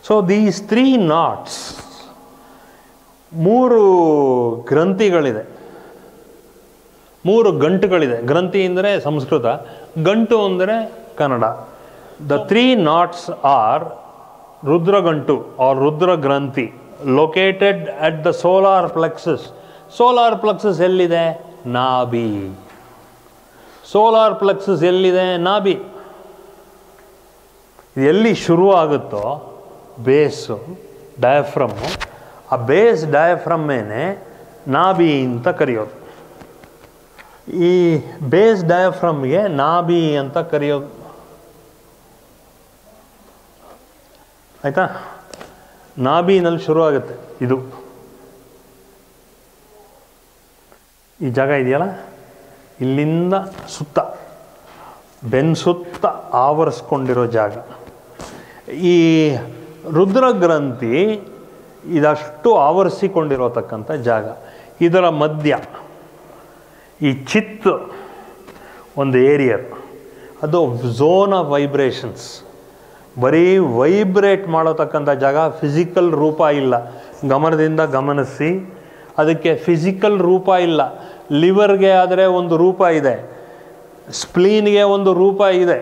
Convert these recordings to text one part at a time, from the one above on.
So these three knots ಮೂರು ಗ್ರಂಥಿಗಳಿದೆ ಮೂರು ಗಂಟುಗಳಿದೆ ಗ್ರಂಥಿ ಅಂದರೆ ಸಂಸ್ಕೃತ ಗಂಟು ಅಂದರೆ Kannada the three knots are ರುದ್ರಗಂಟು ಆರ್ ರುದ್ರ ಗ್ರಂಥಿ located at the solar plexus solar plexus ಎಲ್ಲಿದೆ ನಾಭಿ ಸೋಲಾರ್ ಪ್ಲೆಕ್ಸಸ್ ಎಲ್ಲಿದೆ ನಾಭಿ ಇದು ಎಲ್ಲಿ ಶುರು ಆಗುತ್ತೋ ಬೇಸು ಡಯಾಫ್ರಮ್ಮು ಆ ಬೇಸ್ ಡಯಾಫ್ರಮ್ಮೇನೆ ನಾಭಿ ಅಂತ ಕರೆಯೋದು ಈ ಬೇಸ್ ಡಯಾಫ್ರಮ್ಗೆ ನಾಭಿ ಅಂತ ಕರೆಯೋದು ಆಯ್ತಾ ನಾಭಿನಲ್ಲಿ ಶುರು ಆಗುತ್ತೆ ಇದು ಈ ಜಾಗ ಇದೆಯಲ್ಲ ಇಲ್ಲಿಂದ ಸುತ್ತ ಬೆನ್ ಸುತ್ತ ಆವರಿಸ್ಕೊಂಡಿರೋ ಜಾಗ ಈ ರುದ್ರಗ್ರಂಥಿ ಇದಷ್ಟು ಆವರಿಸಿಕೊಂಡಿರತಕ್ಕಂಥ ಜಾಗ ಇದರ ಮಧ್ಯ ಈ ಚಿತ್ ಒಂದು ಏರಿಯರ್ ಅದು ಝೋನ್ ಆಫ್ ವೈಬ್ರೇಷನ್ಸ್ ಬರೀ ವೈಬ್ರೇಟ್ ಮಾಡತಕ್ಕಂಥ ಜಾಗ ಫಿಸಿಕಲ್ ರೂಪ ಇಲ್ಲ ಗಮನದಿಂದ ಗಮನಿಸಿ ಅದಕ್ಕೆ ಫಿಸಿಕಲ್ ರೂಪ ಇಲ್ಲ ಲಿವರ್ಗೆ ಆದರೆ ಒಂದು ರೂಪ ಇದೆ ಸ್ಪ್ಲೀನ್ಗೆ ಒಂದು ರೂಪ ಇದೆ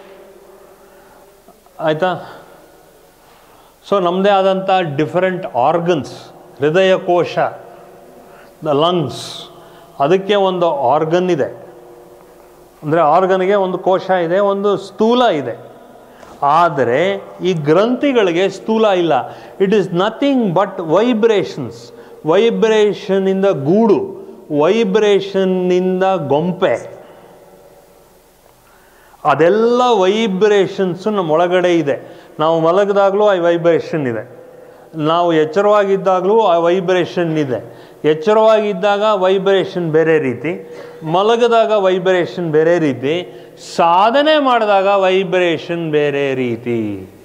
ಆಯಿತಾ ಸೊ ನಮ್ಮದೇ ಆದಂಥ ಡಿಫರೆಂಟ್ ಆರ್ಗನ್ಸ್ ಹೃದಯ ಕೋಶ ದ ಲಂಗ್ಸ್ ಅದಕ್ಕೆ ಒಂದು ಆರ್ಗನ್ ಇದೆ ಅಂದರೆ ಆರ್ಗನ್ಗೆ ಒಂದು ಕೋಶ ಇದೆ ಒಂದು ಸ್ಥೂಲ ಇದೆ ಆದರೆ ಈ ಗ್ರಂಥಿಗಳಿಗೆ ಸ್ಥೂಲ ಇಲ್ಲ it is nothing but vibrations ವೈಬ್ರೇಷನ್ನಿಂದ ಗೂಡು ವೈಬ್ರೇಷನ್ನಿಂದ ಗೊಂಪೆ ಅದೆಲ್ಲ ವೈಬ್ರೇಷನ್ಸು ನಮ್ಮ ಒಳಗಡೆ ಇದೆ ನಾವು ಮಲಗಿದಾಗಲೂ ಆ ವೈಬ್ರೇಷನ್ ಇದೆ ನಾವು ಎಚ್ಚರವಾಗಿದ್ದಾಗಲೂ ಆ ವೈಬ್ರೇಷನ್ ಇದೆ ಎಚ್ಚರವಾಗಿದ್ದಾಗ ವೈಬ್ರೇಷನ್ ಬೇರೆ ರೀತಿ ಮಲಗಿದಾಗ ವೈಬ್ರೇಷನ್ ಬೇರೆ ರೀತಿ ಸಾಧನೆ ಮಾಡಿದಾಗ ವೈಬ್ರೇಷನ್ ಬೇರೆ ರೀತಿ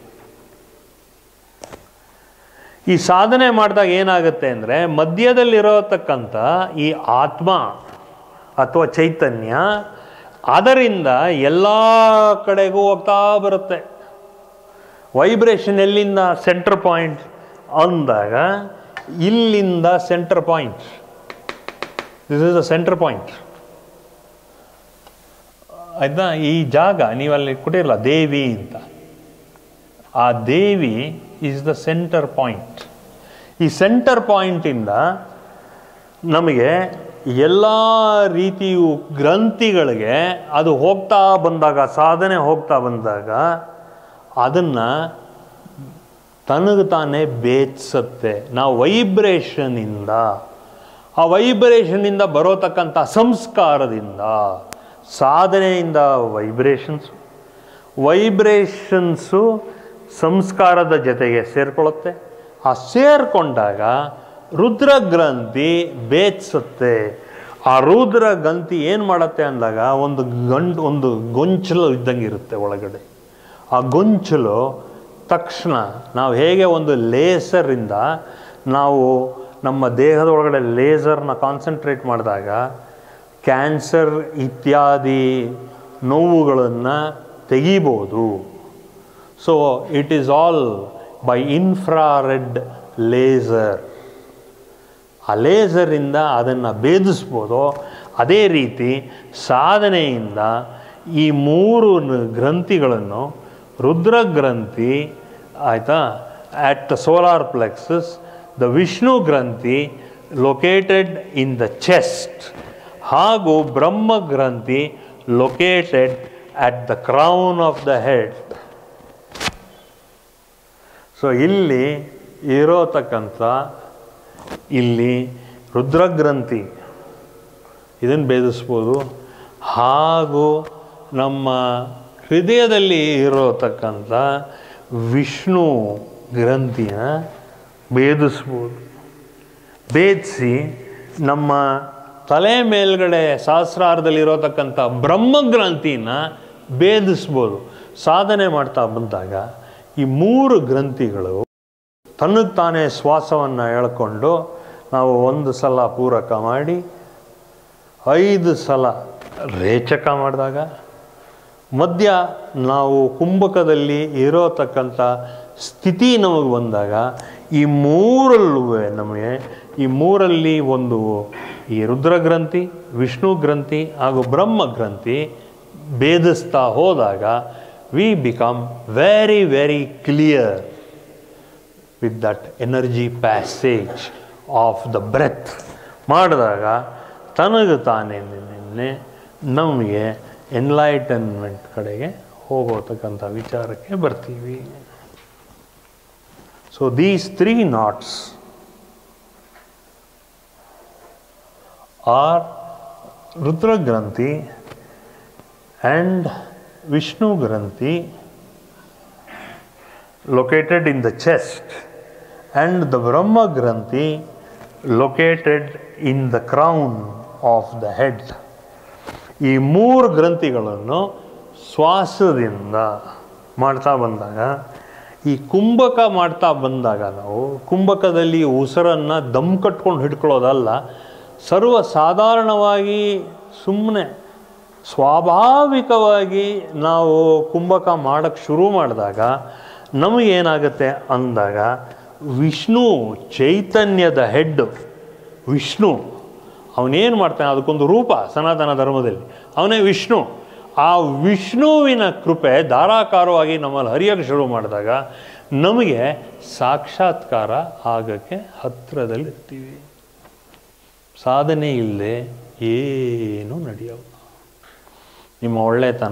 ಈ ಸಾಧನೆ ಮಾಡಿದಾಗ ಏನಾಗುತ್ತೆ ಅಂದರೆ ಮಧ್ಯದಲ್ಲಿರತಕ್ಕಂಥ ಈ ಆತ್ಮ ಅಥವಾ ಚೈತನ್ಯ ಅದರಿಂದ ಎಲ್ಲ ಕಡೆಗೂ ಹೋಗ್ತಾ ಬರುತ್ತೆ ವೈಬ್ರೇಷನ್ ಎಲ್ಲಿಂದ ಸೆಂಟರ್ ಪಾಯಿಂಟ್ ಅಂದಾಗ ಇಲ್ಲಿಂದ centre point this is a centre point ಆಯ್ತಾ ಈ ಜಾಗ ನೀವಲ್ಲಿ ಕೊಟ್ಟಿರಲ್ಲ ದೇವಿ ಅಂತ ಆ Devi is the centre point ಈ ಸೆಂಟರ್ ಪಾಯಿಂಟಿಂದ ನಮಗೆ ಎಲ್ಲ ರೀತಿಯು ಗ್ರಂಥಿಗಳಿಗೆ ಅದು ಹೋಗ್ತಾ ಬಂದಾಗ ಸಾಧನೆ ಹೋಗ್ತಾ ಬಂದಾಗ ಅದನ್ನು ತನಗೆ ತಾನೇ ಬೇಯಿಸುತ್ತೆ ನಾವು ವೈಬ್ರೇಷನಿಂದ ಆ ವೈಬ್ರೇಷನ್ನಿಂದ ಬರೋತಕ್ಕಂಥ ಸಂಸ್ಕಾರದಿಂದ ಸಾಧನೆಯಿಂದ ವೈಬ್ರೇಷನ್ಸು ವೈಬ್ರೇಷನ್ಸು ಸಂಸ್ಕಾರದ ಜೊತೆಗೆ ಸೇರಿಕೊಳ್ಳುತ್ತೆ ಆ ಸೇರಿಕೊಂಡಾಗ ರುದ್ರಗ್ರಂಥಿ ಬೇಯಿಸುತ್ತೆ ಆ ರುದ್ರ ಗ್ರಂಥಿ ಏನು ಮಾಡುತ್ತೆ ಅಂದಾಗ ಒಂದು ಗಂಟು ಒಂದು ಗೊಂಚಲು ಇದ್ದಂಗೆ ಇರುತ್ತೆ ಒಳಗಡೆ ಆ ಗೊಂಚಲು ತಕ್ಷಣ ನಾವು ಹೇಗೆ ಒಂದು ಲೇಸರಿಂದ ನಾವು ನಮ್ಮ ದೇಹದ ಒಳಗಡೆ ಲೇಸರ್ನ ಕಾನ್ಸಂಟ್ರೇಟ್ ಮಾಡಿದಾಗ ಕ್ಯಾನ್ಸರ್ ಇತ್ಯಾದಿ ನೋವುಗಳನ್ನು ತೆಗಿಬೋದು so it is all by infrared laser ಆ ಲೇಸರಿಂದ ಅದನ್ನು ಭೇದಿಸ್ಬೋದು ಅದೇ ರೀತಿ ಸಾಧನೆಯಿಂದ ಈ ಮೂರು ನ- ಗ್ರಂಥಿಗಳನ್ನು ರುದ್ರ ಗ್ರಂಥಿ ಆಯಿತಾ at the solar plexus the Vishnu ಗ್ರಂಥಿ ಲೊಕೇಟೆಡ್ ಇನ್ ದ ಚೆಸ್ಟ್ ಹಾಗೂ ಬ್ರಹ್ಮ ಗ್ರಂಥಿ located at the crown of the head so ಇಲ್ಲಿ ಇರೋತಕ್ಕಂಥ ಇಲ್ಲಿ ರುದ್ರಗ್ರಂಥಿ ಇದನ್ನು ಭೇದಿಸ್ಬೋದು ಹಾಗೂ ನಮ್ಮ ಹೃದಯದಲ್ಲಿ ಇರೋತಕ್ಕಂಥ ವಿಷ್ಣು ಗ್ರಂಥಿಯ ಭೇದಿಸ್ಬೋದು ಭೇದಿಸಿ ನಮ್ಮ ತಲೆ ಮೇಲ್ಗಡೆ ಸಹಸ್ರಾರದಲ್ಲಿರೋತಕ್ಕಂಥ ಬ್ರಹ್ಮಗ್ರಂಥಿನ ಭೇದಿಸ್ಬೋದು ಸಾಧನೆ ಮಾಡ್ತಾ ಬಂದಾಗ ಈ ಮೂರು ಗ್ರಂಥಿಗಳು ತನಗೆ ತಾನೇ ಶ್ವಾಸವನ್ನು ಎಳ್ಕೊಂಡು ನಾವು ಒಂದು ಸಲ ಪೂರಕ ಮಾಡಿ ಐದು ಸಲ ರೇಚಕ ಮಾಡಿದಾಗ ಮಧ್ಯ ನಾವು ಕುಂಭಕದಲ್ಲಿ ಇರೋತಕ್ಕಂಥ ಸ್ಥಿತಿ ನಮಗೆ ಬಂದಾಗ ಈ ಮೂರಲ್ಲೂ ನಮಗೆ ಈ ಮೂರಲ್ಲಿ ಒಂದು ಈ ರುದ್ರಗ್ರಂಥಿ ವಿಷ್ಣು ಗ್ರಂಥಿ ಹಾಗೂ ಬ್ರಹ್ಮ ಗ್ರಂಥಿ ಭೇದಿಸ್ತಾ ಹೋದಾಗ we become very very clear with that energy passage of the breath ಮಾಡಿದಾಗ ತನಗೆ ತಾನೇ ನಿನ್ನೆ ನಮಗೆ ಎನ್ಲೈಟನ್ಮೆಂಟ್ ಕಡೆಗೆ ಹೋಗೋತಕ್ಕಂಥ ವಿಚಾರಕ್ಕೆ ಬರ್ತೀವಿ so these three knots are ರುದ್ರಗ್ರಂಥಿ ಆ್ಯಂಡ್ ವಿಷ್ಣು ಗ್ರಂಥಿ located in the chest and the Brahma Granthi located in the crown of the head. ಈ ಮೂರು ಗ್ರಂಥಿಗಳನ್ನು ಶ್ವಾಸದಿಂದ ಮಾಡ್ತಾ ಬಂದಾಗ ಈ ಕುಂಭಕ ಮಾಡ್ತಾ ಬಂದಾಗ ನಾವು ಕುಂಭಕದಲ್ಲಿ ಉಸಿರನ್ನು ದಮ್ ಕಟ್ಕೊಂಡು ಹಿಡ್ಕೊಳ್ಳೋದಲ್ಲ ಸರ್ವ ಸಾಧಾರಣವಾಗಿ ಸುಮ್ಮನೆ ಸ್ವಾಭಾವಿಕವಾಗಿ ನಾವು ಕುಂಭಕ ಮಾಡೋಕ್ಕೆ ಶುರು ಮಾಡಿದಾಗ ನಮಗೇನಾಗುತ್ತೆ ಅಂದಾಗ ವಿಷ್ಣು ಚೈತನ್ಯದ ಹೆಡ್ ವಿಷ್ಣು ಅವನೇನು ಮಾಡ್ತಾನೆ ಅದಕ್ಕೊಂದು ರೂಪ ಸನಾತನ ಧರ್ಮದಲ್ಲಿ ಅವನೇ ವಿಷ್ಣು ಆ ವಿಷ್ಣುವಿನ ಕೃಪೆ ಧಾರಾಕಾರವಾಗಿ ನಮ್ಮಲ್ಲಿ ಹರಿಯೋಕ್ಕೆ ಶುರು ಮಾಡಿದಾಗ ನಮಗೆ ಸಾಕ್ಷಾತ್ಕಾರ ಆಗೋಕ್ಕೆ ಹತ್ತಿರದಲ್ಲಿರ್ತೀವಿ ಸಾಧನೆ ಇಲ್ಲದೆ ಏನೂ ನಡೆಯೋಲ್ಲ ನಿಮ್ಮ ಒಳ್ಳೆತನ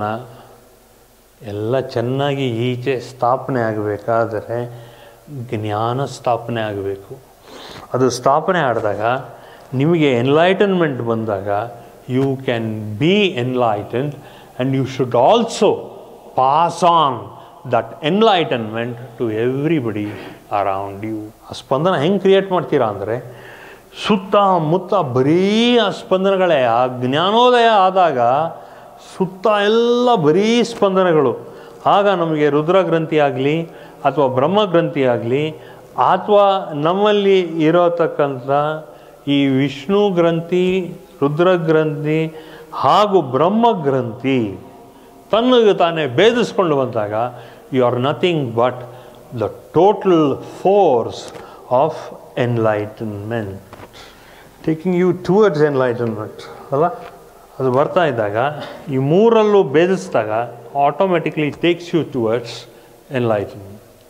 ಎಲ್ಲ ಚೆನ್ನಾಗಿ ಈಚೆ ಸ್ಥಾಪನೆ ಆಗಬೇಕಾದರೆ ಜ್ಞಾನ ಸ್ಥಾಪನೆ ಆಗಬೇಕು ಅದು ಸ್ಥಾಪನೆ ಆಡಿದಾಗ ನಿಮಗೆ ಎನ್ಲೈಟನ್ಮೆಂಟ್ ಬಂದಾಗ you can be enlightened and you should also pass on that enlightenment to everybody around you ಆ ಸ್ಪಂದನ ಹೆಂಗೆ ಕ್ರಿಯೇಟ್ ಮಾಡ್ತೀರಾ ಅಂದರೆ ಸುತ್ತಮುತ್ತ ಬರೀ ಆ ಸ್ಪಂದನಗಳೇ ಆ ಜ್ಞಾನೋದಯ ಆದಾಗ ಸುತ್ತ ಎಲ್ಲ ಬರೀ ಸ್ಪಂದನಗಳು ಆಗ ನಮಗೆ ರುದ್ರಗ್ರಂಥಿ ಆಗಲಿ ಅಥವಾ ಬ್ರಹ್ಮಗ್ರಂಥಿ ಆಗಲಿ ಅಥವಾ ನಮ್ಮಲ್ಲಿ ಇರೋತಕ್ಕಂಥ ಈ ವಿಷ್ಣು ಗ್ರಂಥಿ ರುದ್ರಗ್ರಂಥಿ ಹಾಗೂ ಬ್ರಹ್ಮಗ್ರಂಥಿ ತನ್ನಗೆ ತಾನೇ ಭೇದಿಸ್ಕೊಂಡು ಬಂದಾಗ you are nothing but the total force of enlightenment taking you towards enlightenment ಅಲ್ಲ ಅದು ಬರ್ತಾ ಇದ್ದಾಗ ಈ ಮೂರಲ್ಲೂ ಭೇದಿಸಿದಾಗ automatically takes you towards enlightenment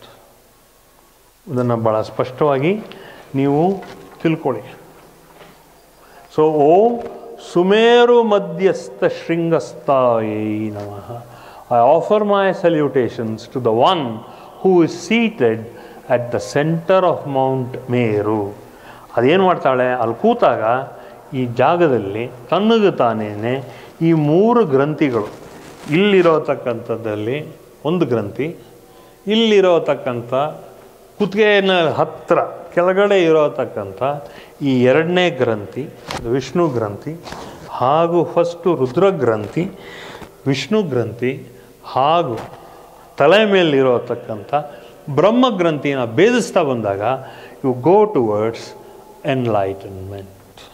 ಇದನ್ನು ಭಾಳ ಸ್ಪಷ್ಟವಾಗಿ ನೀವು ತಿಳ್ಕೊಳ್ಳಿ ಸೊ ಓಂ ಸುಮೇರು ಮಧ್ಯಸ್ಥ ಶೃಂಗಸ್ಥಾಯೈ ನಮಃ I offer my salutations to the one who is seated at the centre of Mount Meru ಅದೇನು ಮಾಡ್ತಾಳೆ ಅಲ್ಲಿ ಕೂತಾಗ ಈ ಜಾಗದಲ್ಲಿ ತನ್ನಗೆ ತಾನೇನೆ ಈ ಮೂರು ಗ್ರಂಥಿಗಳು ಇಲ್ಲಿರೋತಕ್ಕಂಥದ್ದಲ್ಲಿ ಒಂದು ಗ್ರಂಥಿ ಇಲ್ಲಿರೋತಕ್ಕಂಥ ಕುತ್ತಿಗೆನ ಹತ್ತಿರ ಕೆಳಗಡೆ ಇರೋತಕ್ಕಂಥ ಈ ಎರಡನೇ ಗ್ರಂಥಿ ಅದು ವಿಷ್ಣು ಗ್ರಂಥಿ ಹಾಗೂ ಫಸ್ಟು ರುದ್ರ ಗ್ರಂಥಿ ವಿಷ್ಣು ಗ್ರಂಥಿ ಹಾಗೂ ತಲೆ ಮೇಲಿರೋತಕ್ಕಂಥ ಬ್ರಹ್ಮ ಗ್ರಂಥಿನ ಭೇದಿಸ್ತಾ ಬಂದಾಗ ಯು ಗೋ ಟುವರ್ಡ್ಸ್ ಎನ್ಲೈಟನ್ಮೆಂಟ್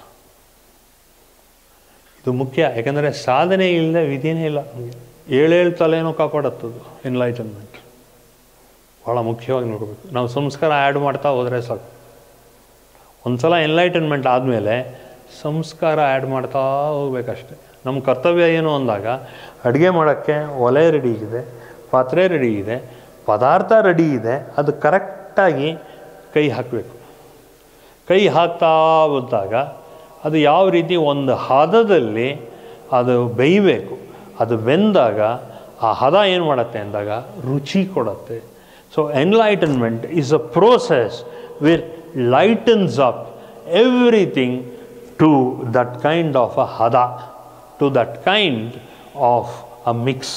ಇದು ಮುಖ್ಯ ಯಾಕಂದರೆ ಸಾಧನೆ ಇಲ್ಲದೆ ವಿಧಿನೇ ಇಲ್ಲ ನಮಗೆ ಏಳೇಳು ತಲೆನೂ ಕಾಪಾಡುತ್ತದು ಎನ್ಲೈಟನ್ಮೆಂಟ್ ಭಾಳ ಮುಖ್ಯವಾಗಿ ನೋಡಬೇಕು ನಾವು ಸಂಸ್ಕಾರ ಆ್ಯಡ್ ಮಾಡ್ತಾ ಹೋದರೆ ಸಾಕು ಒಂದು ಸಲ ಎನ್ಲೈಟನ್ಮೆಂಟ್ ಆದಮೇಲೆ ಸಂಸ್ಕಾರ ಆ್ಯಡ್ ಮಾಡ್ತಾ ಹೋಗ್ಬೇಕಷ್ಟೆ ನಮ್ಮ ಕರ್ತವ್ಯ ಏನು ಅಂದಾಗ ಅಡುಗೆ ಮಾಡೋಕ್ಕೆ ಒಲೆ ರೆಡಿ ಇದೆ ಪಾತ್ರೆ ರೆಡಿ ಇದೆ ಪದಾರ್ಥ ರೆಡಿ ಇದೆ ಅದು ಕರೆಕ್ಟಾಗಿ ಕೈ ಹಾಕಬೇಕು ಕೈ ಹಾಕ್ತಾ ಬಂದಾಗ ಅದು ಯಾವ ರೀತಿ ಒಂದು ಹದದಲ್ಲಿ ಅದು ಬೇಯಬೇಕು ಅದು ಬೆಂದಾಗ ಆ ಹದ ಏನು ಮಾಡುತ್ತೆ ಅಂದಾಗ ರುಚಿ ಕೊಡುತ್ತೆ so enlightenment is a process where lightens up everything to that kind of a ಹದ to that kind of a mix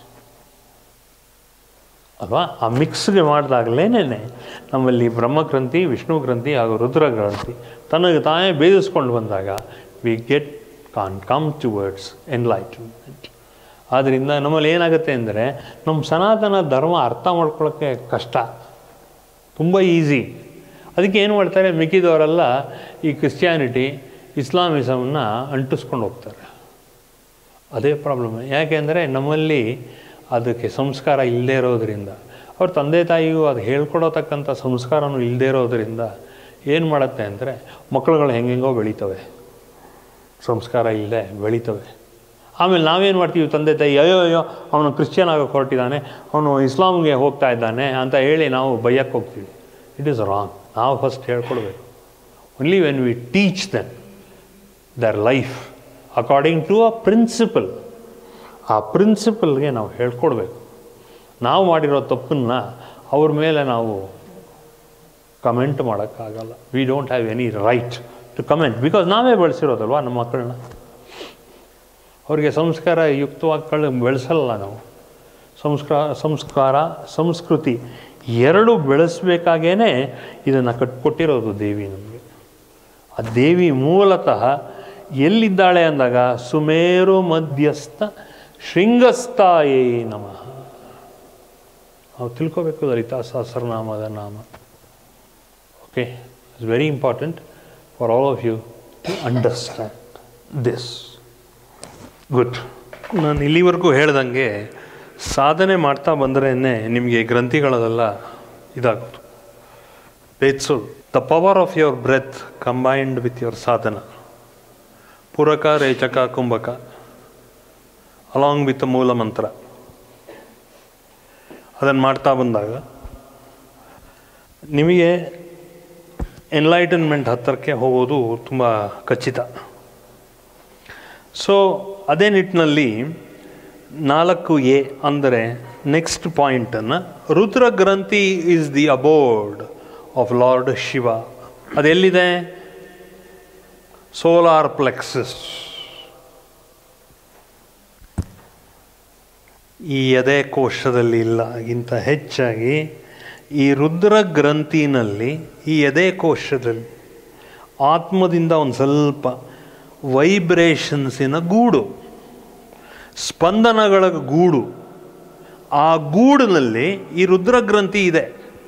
ಅಲ್ವಾ ಆ ಮಿಕ್ಸ್ಗೆ ಮಾಡಿದಾಗಲೇನೆ ನಮ್ಮಲ್ಲಿ ಬ್ರಹ್ಮಗ್ರಂಥಿ ವಿಷ್ಣು ಗ್ರಂಥಿ ಹಾಗೂ ರುದ್ರ ಗ್ರಂಥಿ ತನಗೆ ತಾನೇ ಭೇದಿಸ್ಕೊಂಡು ಬಂದಾಗ ವಿ ಗೆಟ್ ಕಾನ್ ಕಮ್ ಟುವರ್ಡ್ಸ್ ಎನ್ಲೈಟನ್ಮೆಂಟ್ ಆದ್ದರಿಂದ ನಮ್ಮಲ್ಲಿ ಏನಾಗುತ್ತೆ ಅಂದರೆ ನಮ್ಮ ಸನಾತನ ಧರ್ಮ ಅರ್ಥ ಮಾಡ್ಕೊಳ್ಳೋಕ್ಕೆ ಕಷ್ಟ ತುಂಬ ಈಸಿ ಅದಕ್ಕೆ ಏನು ಮಾಡ್ತಾರೆ ಮಿಕ್ಕಿದವರೆಲ್ಲ ಈ ಕ್ರಿಶ್ಚಿಯಾನಿಟಿ ಇಸ್ಲಾಮಿಸಮನ್ನ ಅಂಟಿಸ್ಕೊಂಡು ಹೋಗ್ತಾರೆ ಅದೇ ಪ್ರಾಬ್ಲಮ್ ಯಾಕೆಂದರೆ ನಮ್ಮಲ್ಲಿ ಅದಕ್ಕೆ ಸಂಸ್ಕಾರ ಇಲ್ಲದೇ ಇರೋದ್ರಿಂದ ಅವ್ರ ತಂದೆ ತಾಯಿಗೂ ಅದು ಹೇಳ್ಕೊಡತಕ್ಕಂಥ ಸಂಸ್ಕಾರನೂ ಇಲ್ಲದೇ ಇರೋದರಿಂದ ಏನು ಮಾಡುತ್ತೆ ಅಂದರೆ ಮಕ್ಕಳುಗಳು ಹೆಂಗೆಂಗೋ ಬೆಳೀತವೆ ಸಂಸ್ಕಾರ ಇಲ್ಲದೆ ಬೆಳೀತವೆ ಆಮೇಲೆ ನಾವೇನು ಮಾಡ್ತೀವಿ ತಂದೆ ತಾಯಿ ಅಯ್ಯೋ ಅಯ್ಯೋ ಅವನು ಕ್ರಿಶ್ಚಿಯನ್ ಆಗೋಕ್ಕೆ ಹೊರಟಿದ್ದಾನೆ ಅವನು ಇಸ್ಲಾಮ್ಗೆ ಹೋಗ್ತಾ ಇದ್ದಾನೆ ಅಂತ ಹೇಳಿ ನಾವು ಬೈಯಕ್ಕೆ ಹೋಗ್ತೀವಿ ಇಟ್ ಈಸ್ ರಾಂಗ್ ನಾವು ಫಸ್ಟ್ ಹೇಳ್ಕೊಡ್ಬೇಕು only when we teach them their life according to a principle ಆ ಪ್ರಿನ್ಸಿಪಲ್ಗೆ ನಾವು ಹೇಳ್ಕೊಡ್ಬೇಕು ನಾವು ಮಾಡಿರೋ ತಪ್ಪನ್ನು ಅವ್ರ ಮೇಲೆ ನಾವು ಕಮೆಂಟ್ ಮಾಡೋಕ್ಕಾಗಲ್ಲ we don't have any right to comment because ನಾವೇ ಬೆಳೆಸಿರೋದಲ್ವಾ ನಮ್ಮ ಮಕ್ಕಳನ್ನ ಅವರಿಗೆ ಸಂಸ್ಕಾರ ಯುಕ್ತವಾಗಿ ಕಳ್ ಬೆಳೆಸಲ್ಲ ನಾವು ಸಂಸ್ಕಾರ ಸಂಸ್ಕಾರ ಸಂಸ್ಕೃತಿ ಎರಡು ಬೆಳೆಸಬೇಕಾಗೇ ಇದನ್ನು ಕಟ್ಕೊಟ್ಟಿರೋದು ದೇವಿ ನಮಗೆ ಆ ದೇವಿ ಮೂಲತಃ ಎಲ್ಲಿದ್ದಾಳೆ ಅಂದಾಗ ಸುಮೇರು ಮಧ್ಯಸ್ಥ ಶೃಂಗಸ್ಥಾಯೇ ನಮಃ ನಾವು ತಿಳ್ಕೋಬೇಕು ಲಲಿತಾ ಸಹಸ್ರನಾಮದ ನಾಮ okay it's very important for all of you to understand this good ನಾನು ಇಲ್ಲಿವರೆಗೂ ಹೇಳ್ದಂಗೆ ಸಾಧನೆ ಮಾಡ್ತಾ ಬಂದ್ರೇ ನಿಮಗೆ ಗ್ರಂಥಿಗಳದೆಲ್ಲ ಇದಾಗೋದು ಭೇದಿಸೋದು the power of your breath combined with your sadhana ಪೂರಕ ರೇಚಕ ಕುಂಭಕ ಅಲಾಂಗ್ ವಿತ್ ಮೂಲ ಮಂತ್ರ ಅದನ್ನು ಮಾಡ್ತಾ ಬಂದಾಗ ನಿಮಗೆ ಎನ್ಲೈಟನ್ಮೆಂಟ್ ಹತ್ತಿರಕ್ಕೆ ಹೋಗೋದು ತುಂಬ ಖಚಿತ ಸೊ ಅದೇ ನಿಟ್ಟಿನಲ್ಲಿ ನಾಲ್ಕು ಎ ಅಂದರೆ ನೆಕ್ಸ್ಟ್ ಪಾಯಿಂಟನ್ನು ರುದ್ರ ಗ್ರಂಥಿ is the abode of lord Shiva ಅದೆಲ್ಲಿದೆ ಸೋಲಾರ್ ಪ್ಲೆಕ್ಸಸ್ ಈ ಎದೆ ಕೋಶದಲ್ಲಿ ಇಲ್ಲ ಇಂಥ ಹೆಚ್ಚಾಗಿ ಈ ರುದ್ರ ಗ್ರಂಥಿನಲ್ಲಿ ಈ ಎದೆ ಕೋಶದಲ್ಲಿ ಆತ್ಮದಿಂದ ಒಂದು ಸ್ವಲ್ಪ ವೈಬ್ರೇಷನ್ಸಿನ ಗೂಡು ಸ್ಪಂದನಗಳ ಗೂಡು ಆ ಗೂಡಿನಲ್ಲಿ ಈ ರುದ್ರಗ್ರಂಥಿ ಇದೆ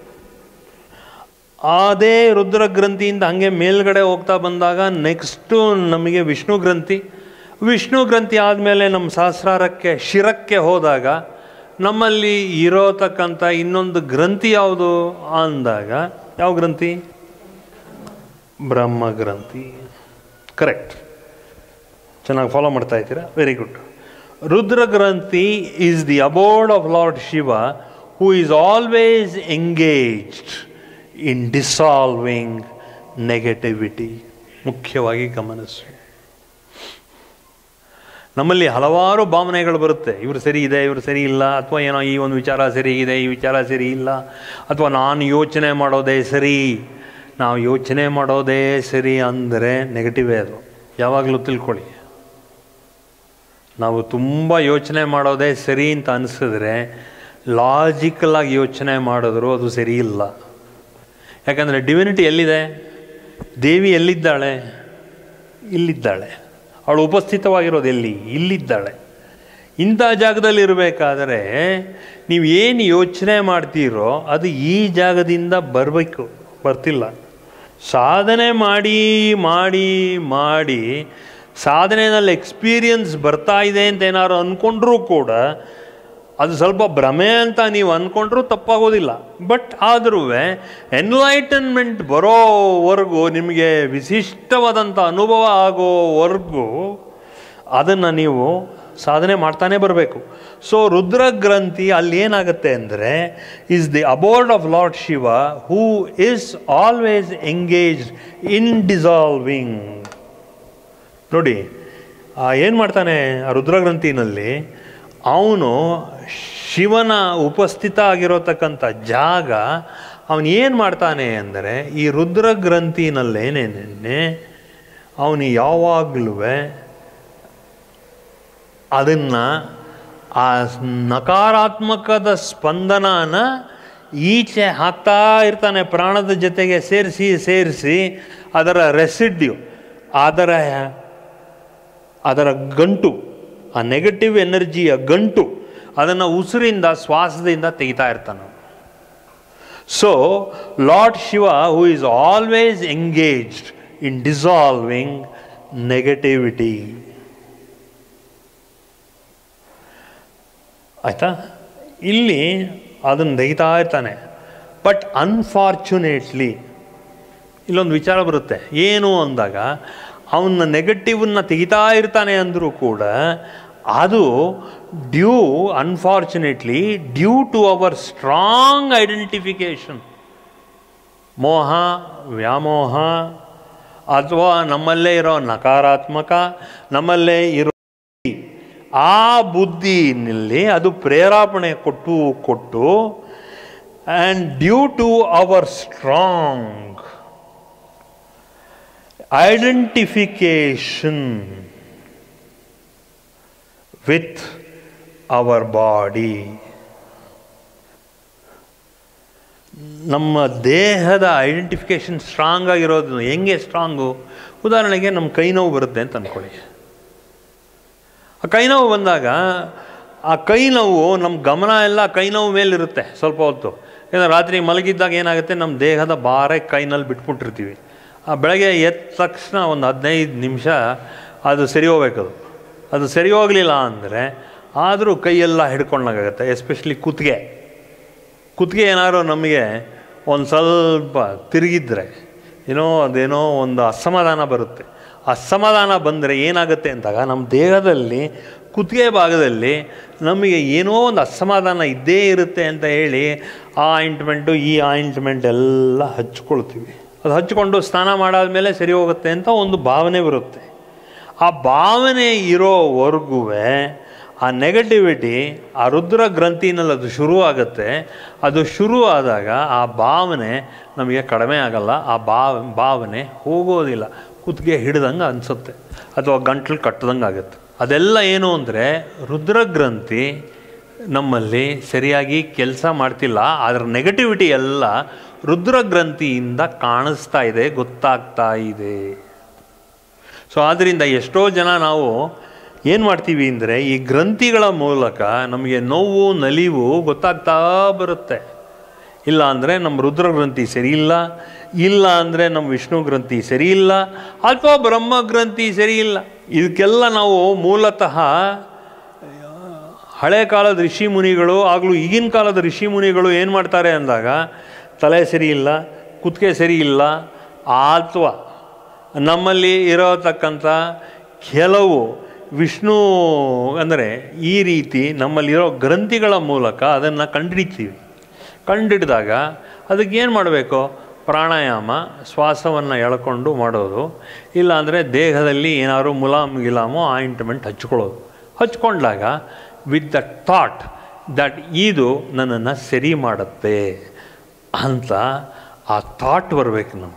ಅದೇ ರುದ್ರಗ್ರಂಥಿಯಿಂದ ಹಾಗೆ ಮೇಲ್ಗಡೆ ಹೋಗ್ತಾ ಬಂದಾಗ ನೆಕ್ಸ್ಟು ನಮಗೆ ವಿಷ್ಣು ಗ್ರಂಥಿ ವಿಷ್ಣು ಗ್ರಂಥಿ ಆದಮೇಲೆ ನಮ್ಮ ಸಹಸ್ರಾರಕ್ಕೆ ಶಿರಕ್ಕೆ ಹೋದಾಗ ನಮ್ಮಲ್ಲಿ ಇರೋತಕ್ಕಂಥ ಇನ್ನೊಂದು ಗ್ರಂಥಿ ಯಾವುದು ಅಂದಾಗ ಯಾವ ಗ್ರಂಥಿ ಬ್ರಹ್ಮ ಗ್ರಂಥಿ ಕರೆಕ್ಟ್ ಚೆನ್ನಾಗಿ ಫಾಲೋ ಮಾಡ್ತಾ ಇದ್ದೀರಾ ವೆರಿ ಗುಡ್ ರುದ್ರ ಗ್ರಂಥಿ is the abode of lord Shiva who is always engaged in dissolving negativity ಮುಖ್ಯವಾಗಿ ಗಮನಿಸಿ ನಮ್ಮಲ್ಲಿ ಹಲವಾರು ಭಾವನೆಗಳು ಬರುತ್ತೆ ಇವರು ಸರಿ ಇದೆ ಇವರು ಸರಿ ಇಲ್ಲ ಅಥವಾ ಏನೋ ಈ ಒಂದು ವಿಚಾರ ಸರಿ ಇದೆ ಈ ವಿಚಾರ ಸರಿ ಇಲ್ಲ ಅಥವಾ ನಾನು ಯೋಚನೆ ಮಾಡೋದೇ ಸರಿ ನಾವು ಯೋಚನೆ ಮಾಡೋದೇ ಸರಿ ಅಂದರೆ ನೆಗೆಟಿವೇ ಅದು ಯಾವಾಗಲೂ ತಿಳ್ಕೊಳ್ಳಿ ನಾವು ತುಂಬ ಯೋಚನೆ ಮಾಡೋದೇ ಸರಿ ಅಂತ ಅನಿಸಿದ್ರೆ ಲಾಜಿಕಲಾಗಿ ಯೋಚನೆ ಮಾಡಿದ್ರು ಅದು ಸರಿ ಇಲ್ಲ ಯಾಕಂದರೆ ಡಿವಿನಿಟಿ ಎಲ್ಲಿದೆ ದೇವಿ ಎಲ್ಲಿದ್ದಾಳೆ ಇಲ್ಲಿದ್ದಾಳೆ ಅವಳು ಉಪಸ್ಥಿತವಾಗಿರೋದು ಎಲ್ಲಿ ಇಲ್ಲಿದ್ದಾಳೆ ಇಂಥ ಜಾಗದಲ್ಲಿ ಇರಬೇಕಾದ್ರೆ ನೀವು ಏನು ಯೋಚನೆ ಮಾಡ್ತೀರೋ ಅದು ಈ ಜಾಗದಿಂದ ಬರಬೇಕು ಬರ್ತಿಲ್ಲ ಸಾಧನೆ ಮಾಡಿ ಮಾಡಿ ಮಾಡಿ ಸಾಧನೆಯಲ್ಲಿ ಎಕ್ಸ್ಪೀರಿಯನ್ಸ್ ಬರ್ತಾ ಇದೆ ಅಂತ ಏನಾದ್ರು ಅಂದ್ಕೊಂಡ್ರೂ ಕೂಡ ಅದು ಸ್ವಲ್ಪ ಭ್ರಮೆ ಅಂತ ನೀವು ಅಂದ್ಕೊಂಡ್ರೂ ತಪ್ಪಾಗೋದಿಲ್ಲ ಬಟ್ ಆದರೂ ಎನ್ಲೈಟನ್ಮೆಂಟ್ ಬರೋವರೆಗೂ ನಿಮಗೆ ವಿಶಿಷ್ಟವಾದಂಥ ಅನುಭವ ಆಗೋವರೆಗೂ ಅದನ್ನು ನೀವು ಸಾಧನೆ ಮಾಡ್ತಾನೆ ಬರಬೇಕು ಸೊ ರುದ್ರ ಗ್ರಂಥಿ ಅಲ್ಲಿ ಏನಾಗುತ್ತೆ ಅಂದರೆ is the abode of lord Shiva who is always engaged in dissolving ನೋಡಿ ಏನು ಮಾಡ್ತಾನೆ ಆ ರುದ್ರಗ್ರಂಥಿನಲ್ಲಿ ಅವನು ಶಿವನ ಉಪಸ್ಥಿತ ಆಗಿರೋತಕ್ಕಂಥ ಜಾಗ ಅವನು ಏನು ಮಾಡ್ತಾನೆ ಅಂದರೆ ಈ ರುದ್ರ ಗ್ರಂಥಿನಲ್ಲೇನೇನೆ ಅವನು ಯಾವಾಗಲೂ ಅದನ್ನು ಆ ನಕಾರಾತ್ಮಕದ ಸ್ಪಂದನನ ಈಚೆ ಹಾಕ್ತಾ ಇರ್ತಾನೆ ಪ್ರಾಣದ ಜೊತೆಗೆ ಸೇರಿಸಿ ಸೇರಿಸಿ ಅದರ ರೆಸಿಡ್ಯೂ ಅದರ ಅದರ ಗಂಟು ಆ ನೆಗೆಟಿವ್ ಎನರ್ಜಿಯ ಗಂಟು ಅದನ್ನು ಉಸಿರಿಂದ ಶ್ವಾಸದಿಂದ ತೆಗಿತಾ ಇರ್ತಾನೆ so Lord Shiva who is always engaged in dissolving negativity ಆಯಿತಾ ಇಲ್ಲಿ ಅದನ್ನು ತೆಗಿತಾ ಇರ್ತಾನೆ ಬಟ್ ಅನ್ಫಾರ್ಚುನೇಟ್ಲಿ ಇಲ್ಲೊಂದು ವಿಚಾರ ಬರುತ್ತೆ ಏನು ಅಂದಾಗ ಅವನ ನೆಗೆಟಿವನ್ನ ತೆಗಿತಾ ಇರ್ತಾನೆ ಅಂದರೂ ಕೂಡ ಅದು due unfortunately due to our strong identification ಮೋಹ ವ್ಯಾಮೋಹ ಅಥವಾ ನಮ್ಮಲ್ಲೇ ಇರೋ ನಕಾರಾತ್ಮಕ ನಮ್ಮಲ್ಲೇ ಇರೋ ಆ ಬುದ್ಧಿನಲ್ಲಿ ಅದು ಪ್ರೇರೇಪಣೆ ಕೊಟ್ಟು ಕೊಟ್ಟು and due to our strong identification with our body ನಮ್ಮ ದೇಹದ ಐಡೆಂಟಿಫಿಕೇಶನ್ ಸ್ಟ್ರಾಂಗ್ ಆಗಿರೋದು ಹೆಂಗೆ ಸ್ಟ್ರಾಂಗು ಉದಾಹರಣೆಗೆ ನಮ್ಮ ಕೈ ನೋವು ಬರುತ್ತೆ ಅಂತ ಅಂದ್ಕೊಳ್ಳಿ ಆ ಕೈ ನೋವು ಬಂದಾಗ ಆ ಕೈ ನೋವು ನಮ್ಮ ಗಮನ ಎಲ್ಲ ಕೈ ನೋವು ಮೇಲಿರುತ್ತೆ ಸ್ವಲ್ಪ ಹೊತ್ತು ಯಾಕಂದರೆ ರಾತ್ರಿ ಮಲಗಿದ್ದಾಗ ಏನಾಗುತ್ತೆ ನಮ್ಮ ದೇಹದ ಭಾರ ಕೈನಲ್ಲಿ ಬಿಟ್ಬಿಟ್ಟಿರ್ತೀವಿ ಆ ಬೆಳಗ್ಗೆ ಎದ್ದ ತಕ್ಷಣ ಒಂದು ಹದಿನೈದು ನಿಮಿಷ ಅದು ಸರಿ ಹೋಗ್ಬೇಕದು ಅದು ಸರಿ ಹೋಗಲಿಲ್ಲ ಅಂದರೆ ಆದರೂ ಕೈಯೆಲ್ಲ ಹಿಡ್ಕೊಂಡಾಗತ್ತೆ ಎಸ್ಪೆಷಲಿ ಕುತ್ತಿಗೆ ಕುತ್ತಿಗೆ ಏನಾದ್ರು ನಮಗೆ ಒಂದು ಸ್ವಲ್ಪ ತಿರುಗಿದ್ರೆ ಏನೋ ಅದೇನೋ ಒಂದು ಅಸಮಾಧಾನ ಬರುತ್ತೆ ಅಸಮಾಧಾನ ಬಂದರೆ ಏನಾಗುತ್ತೆ ಅಂದಾಗ ನಮ್ಮ ದೇಹದಲ್ಲಿ ಕುತ್ತಿಗೆ ಭಾಗದಲ್ಲಿ ನಮಗೆ ಏನೋ ಒಂದು ಅಸಮಾಧಾನ ಇದ್ದೇ ಇರುತ್ತೆ ಅಂತ ಹೇಳಿ ಆ ಆಯಿಂಟ್ಮೆಂಟು ಈ ಆಯಿಂಟ್ಮೆಂಟ್ ಎಲ್ಲ ಹಚ್ಕೊಳ್ತೀವಿ ಅದು ಹಚ್ಕೊಂಡು ಸ್ನಾನ ಮಾಡಾದ್ಮೇಲೆ ಸರಿ ಹೋಗುತ್ತೆ ಅಂತ ಒಂದು ಭಾವನೆ ಬರುತ್ತೆ ಆ ಭಾವನೆ ಇರೋವರೆಗೂ ಆ ನೆಗೆಟಿವಿಟಿ ಆ ರುದ್ರ ಗ್ರಂಥಿನಲ್ಲಿ ಅದು ಶುರು ಆಗುತ್ತೆ ಅದು ಶುರು ಆದಾಗ ಆ ಭಾವನೆ ನಮಗೆ ಕಡಿಮೆ ಆಗಲ್ಲ ಆ ಭಾವ ಭಾವನೆ ಹೋಗೋದಿಲ್ಲ ಕುತ್ತಿಗೆ ಹಿಡ್ದಂಗೆ ಅನಿಸುತ್ತೆ ಅಥವಾ ಗಂಟ್ಲು ಕಟ್ಟದಂಗೆ ಆಗುತ್ತೆ ಅದೆಲ್ಲ ಏನು ಅಂದರೆ ರುದ್ರಗ್ರಂಥಿ ನಮ್ಮಲ್ಲಿ ಸರಿಯಾಗಿ ಕೆಲಸ ಮಾಡ್ತಿಲ್ಲ ಅದರ ನೆಗೆಟಿವಿಟಿ ಎಲ್ಲ ರುದ್ರಗ್ರಂಥಿಯಿಂದ ಕಾಣಿಸ್ತಾ ಇದೆ ಗೊತ್ತಾಗ್ತಾ ಇದೆ ಸೊ ಆದ್ದರಿಂದ ಎಷ್ಟೋ ಜನ ನಾವು ಏನು ಮಾಡ್ತೀವಿ ಅಂದರೆ ಈ ಗ್ರಂಥಿಗಳ ಮೂಲಕ ನಮಗೆ ನೋವು ನಲಿವು ಗೊತ್ತಾಗ್ತಾ ಬರುತ್ತೆ ಇಲ್ಲ ಅಂದರೆ ನಮ್ಮ ರುದ್ರ ಗ್ರಂಥಿ ಸರಿ ಇಲ್ಲ ಇಲ್ಲ ಅಂದರೆ ನಮ್ಮ ವಿಷ್ಣು ಗ್ರಂಥಿ ಸರಿ ಇಲ್ಲ ಅಥವಾ ಬ್ರಹ್ಮ ಗ್ರಂಥಿ ಸರಿ ಇಲ್ಲ ಇದಕ್ಕೆಲ್ಲ ನಾವು ಮೂಲತಃ ಹಳೆ ಕಾಲದ ಋಷಿ ಮುನಿಗಳು ಆಗಲೂ ಈಗಿನ ಕಾಲದ ಋಷಿ ಮುನಿಗಳು ಏನು ಮಾಡ್ತಾರೆ ಅಂದಾಗ ತಲೆ ಸರಿ ಇಲ್ಲ ಕುತ್ತಿಗೆ ಸರಿ ಇಲ್ಲ ಅಥವಾ ನಮ್ಮಲ್ಲಿ ಇರೋತಕ್ಕಂಥ ಕೆಲವು ವಿಷ್ಣು ಅಂದರೆ ಈ ರೀತಿ ನಮ್ಮಲ್ಲಿರೋ ಗ್ರಂಥಿಗಳ ಮೂಲಕ ಅದನ್ನು ಕಂಡುಹಿಡಿತೀವಿ ಕಂಡುಹಿಡಿದಾಗ ಅದಕ್ಕೆ ಏನು ಮಾಡಬೇಕು ಪ್ರಾಣಾಯಾಮ ಶ್ವಾಸವನ್ನು ಎಳ್ಕೊಂಡು ಮಾಡೋದು ಇಲ್ಲಾಂದರೆ ದೇಹದಲ್ಲಿ ಏನಾದ್ರು ಮುಲಾಮು ಗಿಲಾಮು ಆಯಿಂಟ್ಮೆಂಟ್ ಹಚ್ಕೊಳ್ಳೋದು ಹಚ್ಕೊಂಡಾಗ ವಿತ್ ದ ಥಾಟ್ ದಟ್ ಇದು ನನ್ನನ್ನು ಸರಿ ಮಾಡುತ್ತೆ ಅಂತ ಆ ಥಾಟ್ ಬರಬೇಕು ನಮಗೆ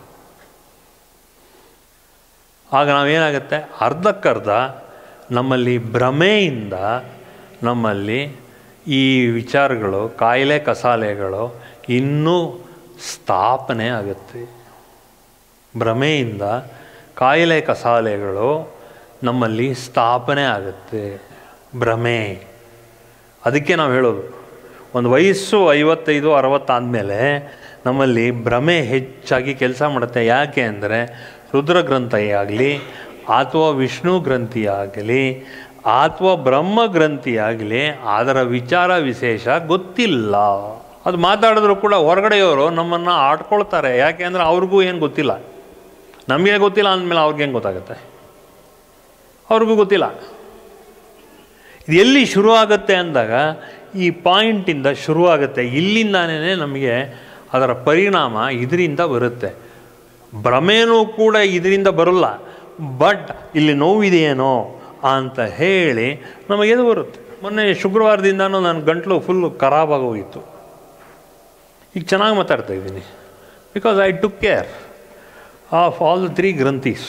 ಆಗ ನಾವೇನಾಗುತ್ತೆ ಅರ್ಧಕ್ಕರ್ಧ ನಮ್ಮಲ್ಲಿ ಭ್ರಮೆಯಿಂದ ನಮ್ಮಲ್ಲಿ ಈ ವಿಚಾರಗಳು ಕಾಯಿಲೆ ಕಸಾಲೆಗಳು ಇನ್ನೂ ಸ್ಥಾಪನೆ ಆಗುತ್ತೆ ಭ್ರಮೆಯಿಂದ ಕಾಯಿಲೆ ಕಸಾಲೆಗಳು ನಮ್ಮಲ್ಲಿ ಸ್ಥಾಪನೆ ಆಗುತ್ತೆ ಭ್ರಮೆ ಅದಕ್ಕೆ ನಾವು ಹೇಳೋದು ಒಂದು ವಯಸ್ಸು ಐವತ್ತೈದು ಅರವತ್ತಾದಮೇಲೆ ನಮ್ಮಲ್ಲಿ ಭ್ರಮೆ ಹೆಚ್ಚಾಗಿ ಕೆಲಸ ಮಾಡುತ್ತೆ ಯಾಕೆ ಅಂದರೆ ರುದ್ರ ಗ್ರಂಥಿ ಆಗಲಿ ಅಥವಾ ವಿಷ್ಣು ಗ್ರಂಥಿ ಆಗಲಿ ಅಥವಾ ಬ್ರಹ್ಮ ಗ್ರಂಥಿ ಆಗಲಿ ಅದರ ವಿಚಾರ ವಿಶೇಷ ಗೊತ್ತಿಲ್ಲ ಅದು ಮಾತಾಡಿದ್ರು ಕೂಡ ಹೊರಗಡೆಯವರು ನಮ್ಮನ್ನು ಆಡ್ಕೊಳ್ತಾರೆ ಯಾಕೆ ಅಂದರೆ ಅವ್ರಿಗೂ ಏನು ಗೊತ್ತಿಲ್ಲ ನಮಗೆ ಗೊತ್ತಿಲ್ಲ ಅಂದಮೇಲೆ ಅವ್ರಿಗೇನು ಗೊತ್ತಾಗುತ್ತೆ ಅವ್ರಿಗೂ ಗೊತ್ತಿಲ್ಲ ಇದು ಎಲ್ಲಿ ಶುರು ಆಗುತ್ತೆ ಅಂದಾಗ ಈ ಪಾಯಿಂಟಿಂದ ಶುರು ಆಗುತ್ತೆ ಇಲ್ಲಿಂದಾನೇ ನಮಗೆ ಅದರ ಪರಿಣಾಮ ಇದರಿಂದ ಬರುತ್ತೆ ಭ್ರಮೆನೂ ಕೂಡ ಇದರಿಂದ ಬರಲ್ಲ ಬಟ್ ಇಲ್ಲಿ ನೋವಿದೆಯೇನೋ ಅಂತ ಹೇಳಿ ನಮಗೇನು ಬರುತ್ತೆ ಮೊನ್ನೆ ಶುಕ್ರವಾರದಿಂದನೂ ನನ್ನ ಗಂಟ್ಲು ಫುಲ್ಲು ಖರಾಬಾಗೋಗಿತ್ತು ಈಗ ಚೆನ್ನಾಗಿ ಮಾತಾಡ್ತಾ ಇದ್ದೀನಿ because I took care of all the three ಗ್ರಂಥೀಸ್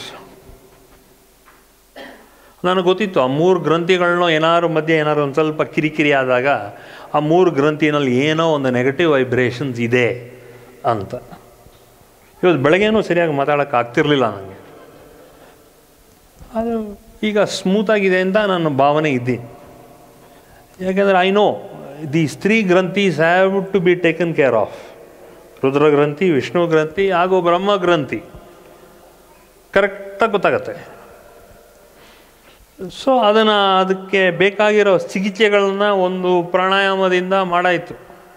ನನಗೆ ಗೊತ್ತಿತ್ತು ಆ ಮೂರು ಗ್ರಂಥಿಗಳನ್ನೋ ಏನಾದ್ರು ಮಧ್ಯೆ ಏನಾದ್ರು ಒಂದು ಸ್ವಲ್ಪ ಕಿರಿಕಿರಿ ಆದಾಗ ಆ ಮೂರು ಗ್ರಂಥಿನಲ್ಲಿ ಏನೋ ಒಂದು ನೆಗೆಟಿವ್ ವೈಬ್ರೇಷನ್ಸ್ ಇದೆ ಅಂತ ಇವತ್ತು ಬೆಳಗ್ಗೆನೂ ಸರಿಯಾಗಿ ಮಾತಾಡೋಕ್ಕೆ ಆಗ್ತಿರ್ಲಿಲ್ಲ ನನಗೆ ಅದು ಈಗ ಸ್ಮೂತಾಗಿದೆ ಅಂತ ನನ್ನ ಭಾವನೆ ಇದ್ದೀನಿ ಯಾಕೆಂದರೆ ಐ ನೋ ದೀಸ್ ತ್ರೀ ಗ್ರಂಥೀಸ್ have to be taken care of Rudra ಗ್ರಂಥಿ ವಿಷ್ಣು ಗ್ರಂಥಿ ಹಾಗೂ ಬ್ರಹ್ಮ ಗ್ರಂಥಿ ಕರೆಕ್ಟಾಗಿ ಗೊತ್ತಾಗತ್ತೆ ಸೊ ಅದನ್ನು ಅದಕ್ಕೆ ಬೇಕಾಗಿರೋ ಚಿಕಿತ್ಸೆಗಳನ್ನ ಒಂದು ಪ್ರಾಣಾಯಾಮದಿಂದ ಮಾಡಾಯಿತು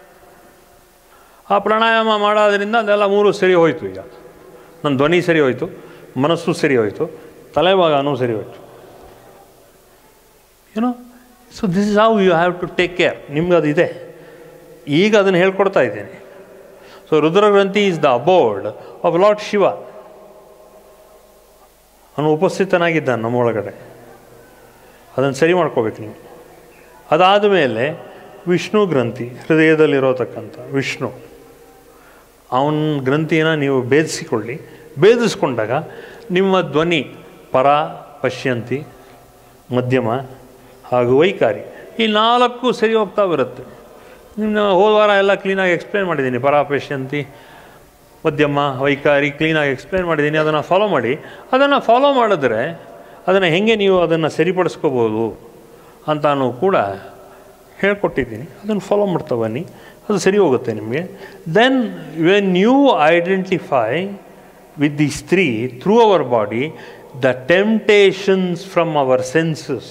ಆ ಪ್ರಾಣಾಯಾಮ ಮಾಡೋದ್ರಿಂದ ಅದೆಲ್ಲ ಮೂರು ಸರಿ ಹೋಯಿತು ಈಗ ನನ್ನ ಧ್ವನಿ ಸರಿ ಹೋಯಿತು ಮನಸ್ಸು ಸರಿ ಹೋಯಿತು ತಲೆಭಾಗನೂ ಸರಿ ಹೋಯಿತು ಏನೋ so this is how you have to take care ನಿಮ್ಗೆ ಅದು ಇದೆ ಈಗ ಅದನ್ನು ಹೇಳ್ಕೊಡ್ತಾ ಇದ್ದೀನಿ ಸೊ ರುದ್ರಗ್ರಂಥಿ is the abode of lord Shiva ಅವನು ಉಪಸ್ಥಿತನಾಗಿದ್ದಾನೆ ನಮ್ಮೊಳಗಡೆ ಅದನ್ನು ಸರಿ ಮಾಡ್ಕೋಬೇಕು ನೀವು ಅದಾದ ಮೇಲೆ ವಿಷ್ಣು ಗ್ರಂಥಿ ಹೃದಯದಲ್ಲಿರೋತಕ್ಕಂಥ ವಿಷ್ಣು ಅವನ ಗ್ರಂಥಿನ ನೀವು ಭೇದಿಸಿಕೊಳ್ಳಿ ಭೇದಿಸ್ಕೊಂಡಾಗ ನಿಮ್ಮ ಧ್ವನಿ ಪರ ಪಶ್ಯಂತಿ ಮಧ್ಯಮ ಹಾಗೂ ವೈಖಾರಿ ಈ ನಾಲ್ಕು ಸರಿ ಹೋಗ್ತಾ ಬರುತ್ತೆ ನಿಮ್ಮ ಹೋದ ವಾರ ಎಲ್ಲ ಕ್ಲೀನಾಗಿ ಎಕ್ಸ್ಪ್ಲೇನ್ ಮಾಡಿದ್ದೀನಿ ಪರ ಪಶ್ಯಂತಿ ಮಧ್ಯಮ ವೈಖಾರಿ ಕ್ಲೀನಾಗಿ ಎಕ್ಸ್ಪ್ಲೇನ್ ಮಾಡಿದ್ದೀನಿ ಅದನ್ನು ಫಾಲೋ ಮಾಡಿ ಅದನ್ನು ಫಾಲೋ ಮಾಡಿದ್ರೆ ಅದನ್ನು ಹೆಂಗೆ ನೀವು ಅದನ್ನು ಸರಿಪಡಿಸ್ಕೋಬೋದು ಅಂತಾನು ಕೂಡ ಹೇಳ್ಕೊಟ್ಟಿದ್ದೀನಿ ಅದನ್ನು ಫಾಲೋ ಮಾಡ್ತಾ ಬನ್ನಿ ಅದು ಸರಿ ಹೋಗುತ್ತೆ ನಿಮಗೆ then when you identify with this three through our body the temptations from our senses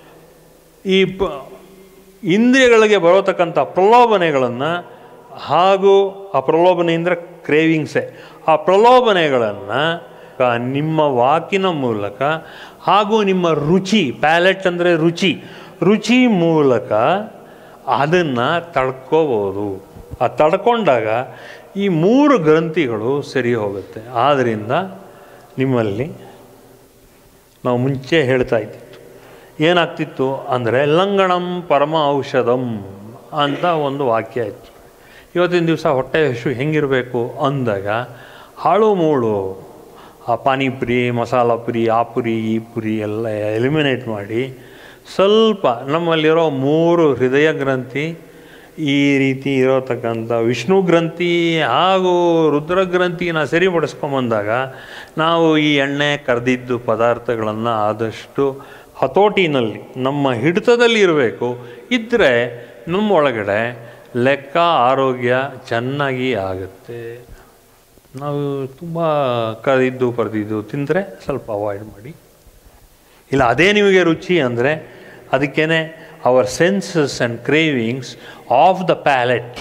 ಈ ಪ ಇಂದ್ರಿಯಗಳಿಗೆ ಬರೋತಕ್ಕಂಥ ಪ್ರಲೋಭನೆಗಳನ್ನು ಹಾಗೂ ಆ ಪ್ರಲೋಭನೆಯಿಂದ ಕ್ರೇವಿಂಗ್ಸೆ ಆ ಪ್ರಲೋಭನೆಗಳನ್ನು ನಿಮ್ಮ ವಾಕಿನ ಮೂಲಕ ಹಾಗೂ ನಿಮ್ಮ ರುಚಿ ಪ್ಯಾಲೆಟ್ ಅಂದರೆ ರುಚಿ ರುಚಿ ಮೂಲಕ ಅದನ್ನು ತಡ್ಕೋಬೋದು ಆ ತಡ್ಕೊಂಡಾಗ ಈ ಮೂರು ಗ್ರಂಥಿಗಳು ಸರಿ ಹೋಗುತ್ತೆ ಆದ್ದರಿಂದ ನಿಮ್ಮಲ್ಲಿ ನಾವು ಮುಂಚೆ ಹೇಳ್ತಾ ಇದ್ದಿತ್ತು ಏನಾಗ್ತಿತ್ತು ಅಂದರೆ ಲಂಗಣಂ ಪರಮ ಔಷಧಂ ಅಂತ ಒಂದು ವಾಕ್ಯ ಇತ್ತು ಇವತ್ತಿನ ದಿವಸ ಹೊಟ್ಟೆ ಹಸು ಹೆಂಗಿರಬೇಕು ಅಂದಾಗ ಹಾಳು ಮೂಳು ಆ ಪಾನಿಪುರಿ ಮಸಾಲ ಪುರಿ ಆ ಪುರಿ ಈ ಪುರಿ ಎಲ್ಲ ಎಲಿಮಿನೇಟ್ ಮಾಡಿ ಸ್ವಲ್ಪ ನಮ್ಮಲ್ಲಿರೋ ಮೂರು ಹೃದಯ ಗ್ರಂಥಿ ಈ ರೀತಿ ಇರೋತಕ್ಕಂಥ ವಿಷ್ಣು ಗ್ರಂಥಿ ಹಾಗೂ ರುದ್ರ ಗ್ರಂಥಿನ ಸರಿಪಡಿಸ್ಕೊಂಬಂದಾಗ ನಾವು ಈ ಎಣ್ಣೆ ಕರೆದಿದ್ದು ಪದಾರ್ಥಗಳನ್ನು ಆದಷ್ಟು ಹತೋಟಿನಲ್ಲಿ ನಮ್ಮ ಹಿಡಿತದಲ್ಲಿ ಇರಬೇಕು ಇದ್ದರೆ ನಮ್ಮ ಒಳಗಡೆ ಲೆಕ್ಕ ಆರೋಗ್ಯ ಚೆನ್ನಾಗಿ ಆಗುತ್ತೆ ನಾವು ತುಂಬ ಕರೆದಿದ್ದು ಕರೆದಿದ್ದು ತಿಂದರೆ ಸ್ವಲ್ಪ ಅವಾಯ್ಡ್ ಮಾಡಿ ಇಲ್ಲ ಅದೇ ನಿಮಗೆ ರುಚಿ ಅಂದರೆ ಅದಕ್ಕೇ our senses and cravings of the palate